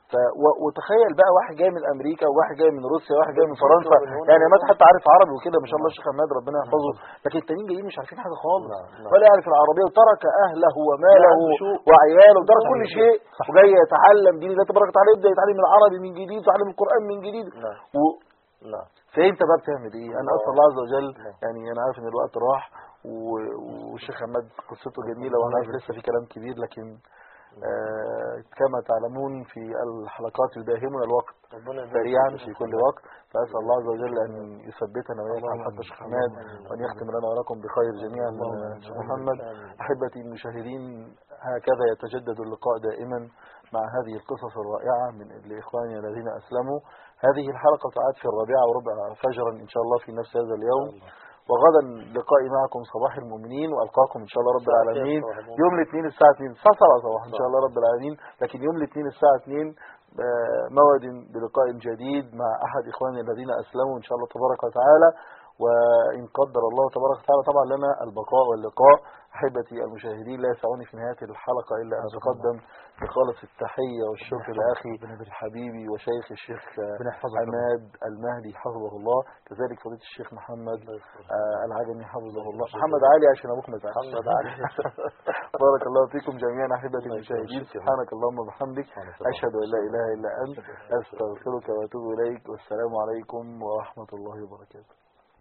[SPEAKER 2] ف و- وتخيل بقى واحد جاي من امريكا وواحد جاي من روسيا وواحد جاي من فرنسا
[SPEAKER 4] من هنا
[SPEAKER 2] يعني
[SPEAKER 4] ومن
[SPEAKER 2] ما
[SPEAKER 4] هنا.
[SPEAKER 2] حتى عارف عربي وكده ما شاء الله الشيخ عماد ربنا يحفظه لكن التانيين جايين مش عارفين حاجه خالص
[SPEAKER 4] نعم، نعم.
[SPEAKER 2] ولا يعرف العربيه وترك اهله وماله
[SPEAKER 4] عنده شوق.
[SPEAKER 2] وعياله وترك كل
[SPEAKER 3] صحيح.
[SPEAKER 2] شيء
[SPEAKER 3] صح.
[SPEAKER 2] وجاي يتعلم دين الله تبارك وتعالى يبدا يتعلم العربي من جديد ويتعلم القران من جديد
[SPEAKER 4] نعم
[SPEAKER 2] و...
[SPEAKER 4] نعم
[SPEAKER 2] فانت بقى بتعمل ايه انا
[SPEAKER 4] الله.
[SPEAKER 2] اسال الله عز وجل
[SPEAKER 4] نعم.
[SPEAKER 2] يعني انا عارف ان الوقت راح و- والشيخ عماد قصته جميله وانا عارف لسه في كلام كبير لكن آه كما تعلمون في الحلقات يداهمنا الوقت
[SPEAKER 4] ربنا يبارك
[SPEAKER 2] سريعا
[SPEAKER 4] فيك.
[SPEAKER 2] في كل وقت فاسال الله عز وجل ان يثبتنا واياكم
[SPEAKER 4] اللهم
[SPEAKER 2] حتى الشيخ
[SPEAKER 4] آمين.
[SPEAKER 2] حماد
[SPEAKER 4] اللهم
[SPEAKER 2] وان يختم لنا وراكم بخير جميعا
[SPEAKER 4] اللهم
[SPEAKER 2] من
[SPEAKER 4] آمين.
[SPEAKER 2] الشيخ محمد
[SPEAKER 4] آمين.
[SPEAKER 2] احبتي المشاهدين هكذا يتجدد اللقاء دائما مع هذه القصص الرائعه من لاخواننا الذين اسلموا هذه الحلقه تعاد في الرابعه وربع فجرا ان شاء الله في نفس هذا اليوم وغدا لقائي معكم صباح المؤمنين والقاكم ان شاء الله رب
[SPEAKER 4] الساعة كام
[SPEAKER 2] العالمين
[SPEAKER 4] صباح المؤمنين؟
[SPEAKER 2] يوم الاثنين الساعه 2 الساعه 7 صباحا ان شاء الله رب العالمين لكن يوم الاثنين الساعه 2 آه، موعد بلقاء جديد مع احد اخواني الذين اسلموا ان شاء الله تبارك وتعالى وان قدر الله تبارك وتعالى طبعا لنا البقاء واللقاء احبتي المشاهدين لا يسعني في نهايه الحلقه الا ان اتقدم بخالص التحيه والشكر لاخي حبيبي وشيخ الشيخ آه،
[SPEAKER 3] ربنا يحفظك
[SPEAKER 2] عماد المهدي حفظه الله كذلك فضيله الشيخ محمد آه، العجمي حفظه الله محمد علي عشان ابوك ما يزعلش
[SPEAKER 4] محمد علي
[SPEAKER 2] بارك الله فيكم جميعا احبتي
[SPEAKER 4] الله يكرمك.
[SPEAKER 2] المشاهدين
[SPEAKER 4] شكرا.
[SPEAKER 2] سبحانك اللهم وبحمدك
[SPEAKER 4] سبحانك اللهم
[SPEAKER 2] اشهد ان لا اله الا انت استغفرك واتوب اليك والسلام عليكم ورحمه الله وبركاته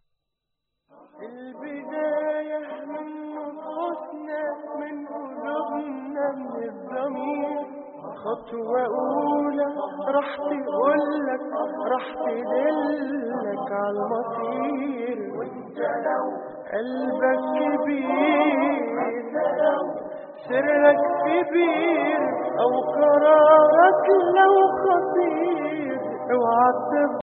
[SPEAKER 5] البداية من نفوسنا من قلوبنا من الضمير خطوة أولى راح تقولك راح تدلك على المصير وانت لو قلبك كبير سرك كبير أو قرارك لو خطير اوعى تفضل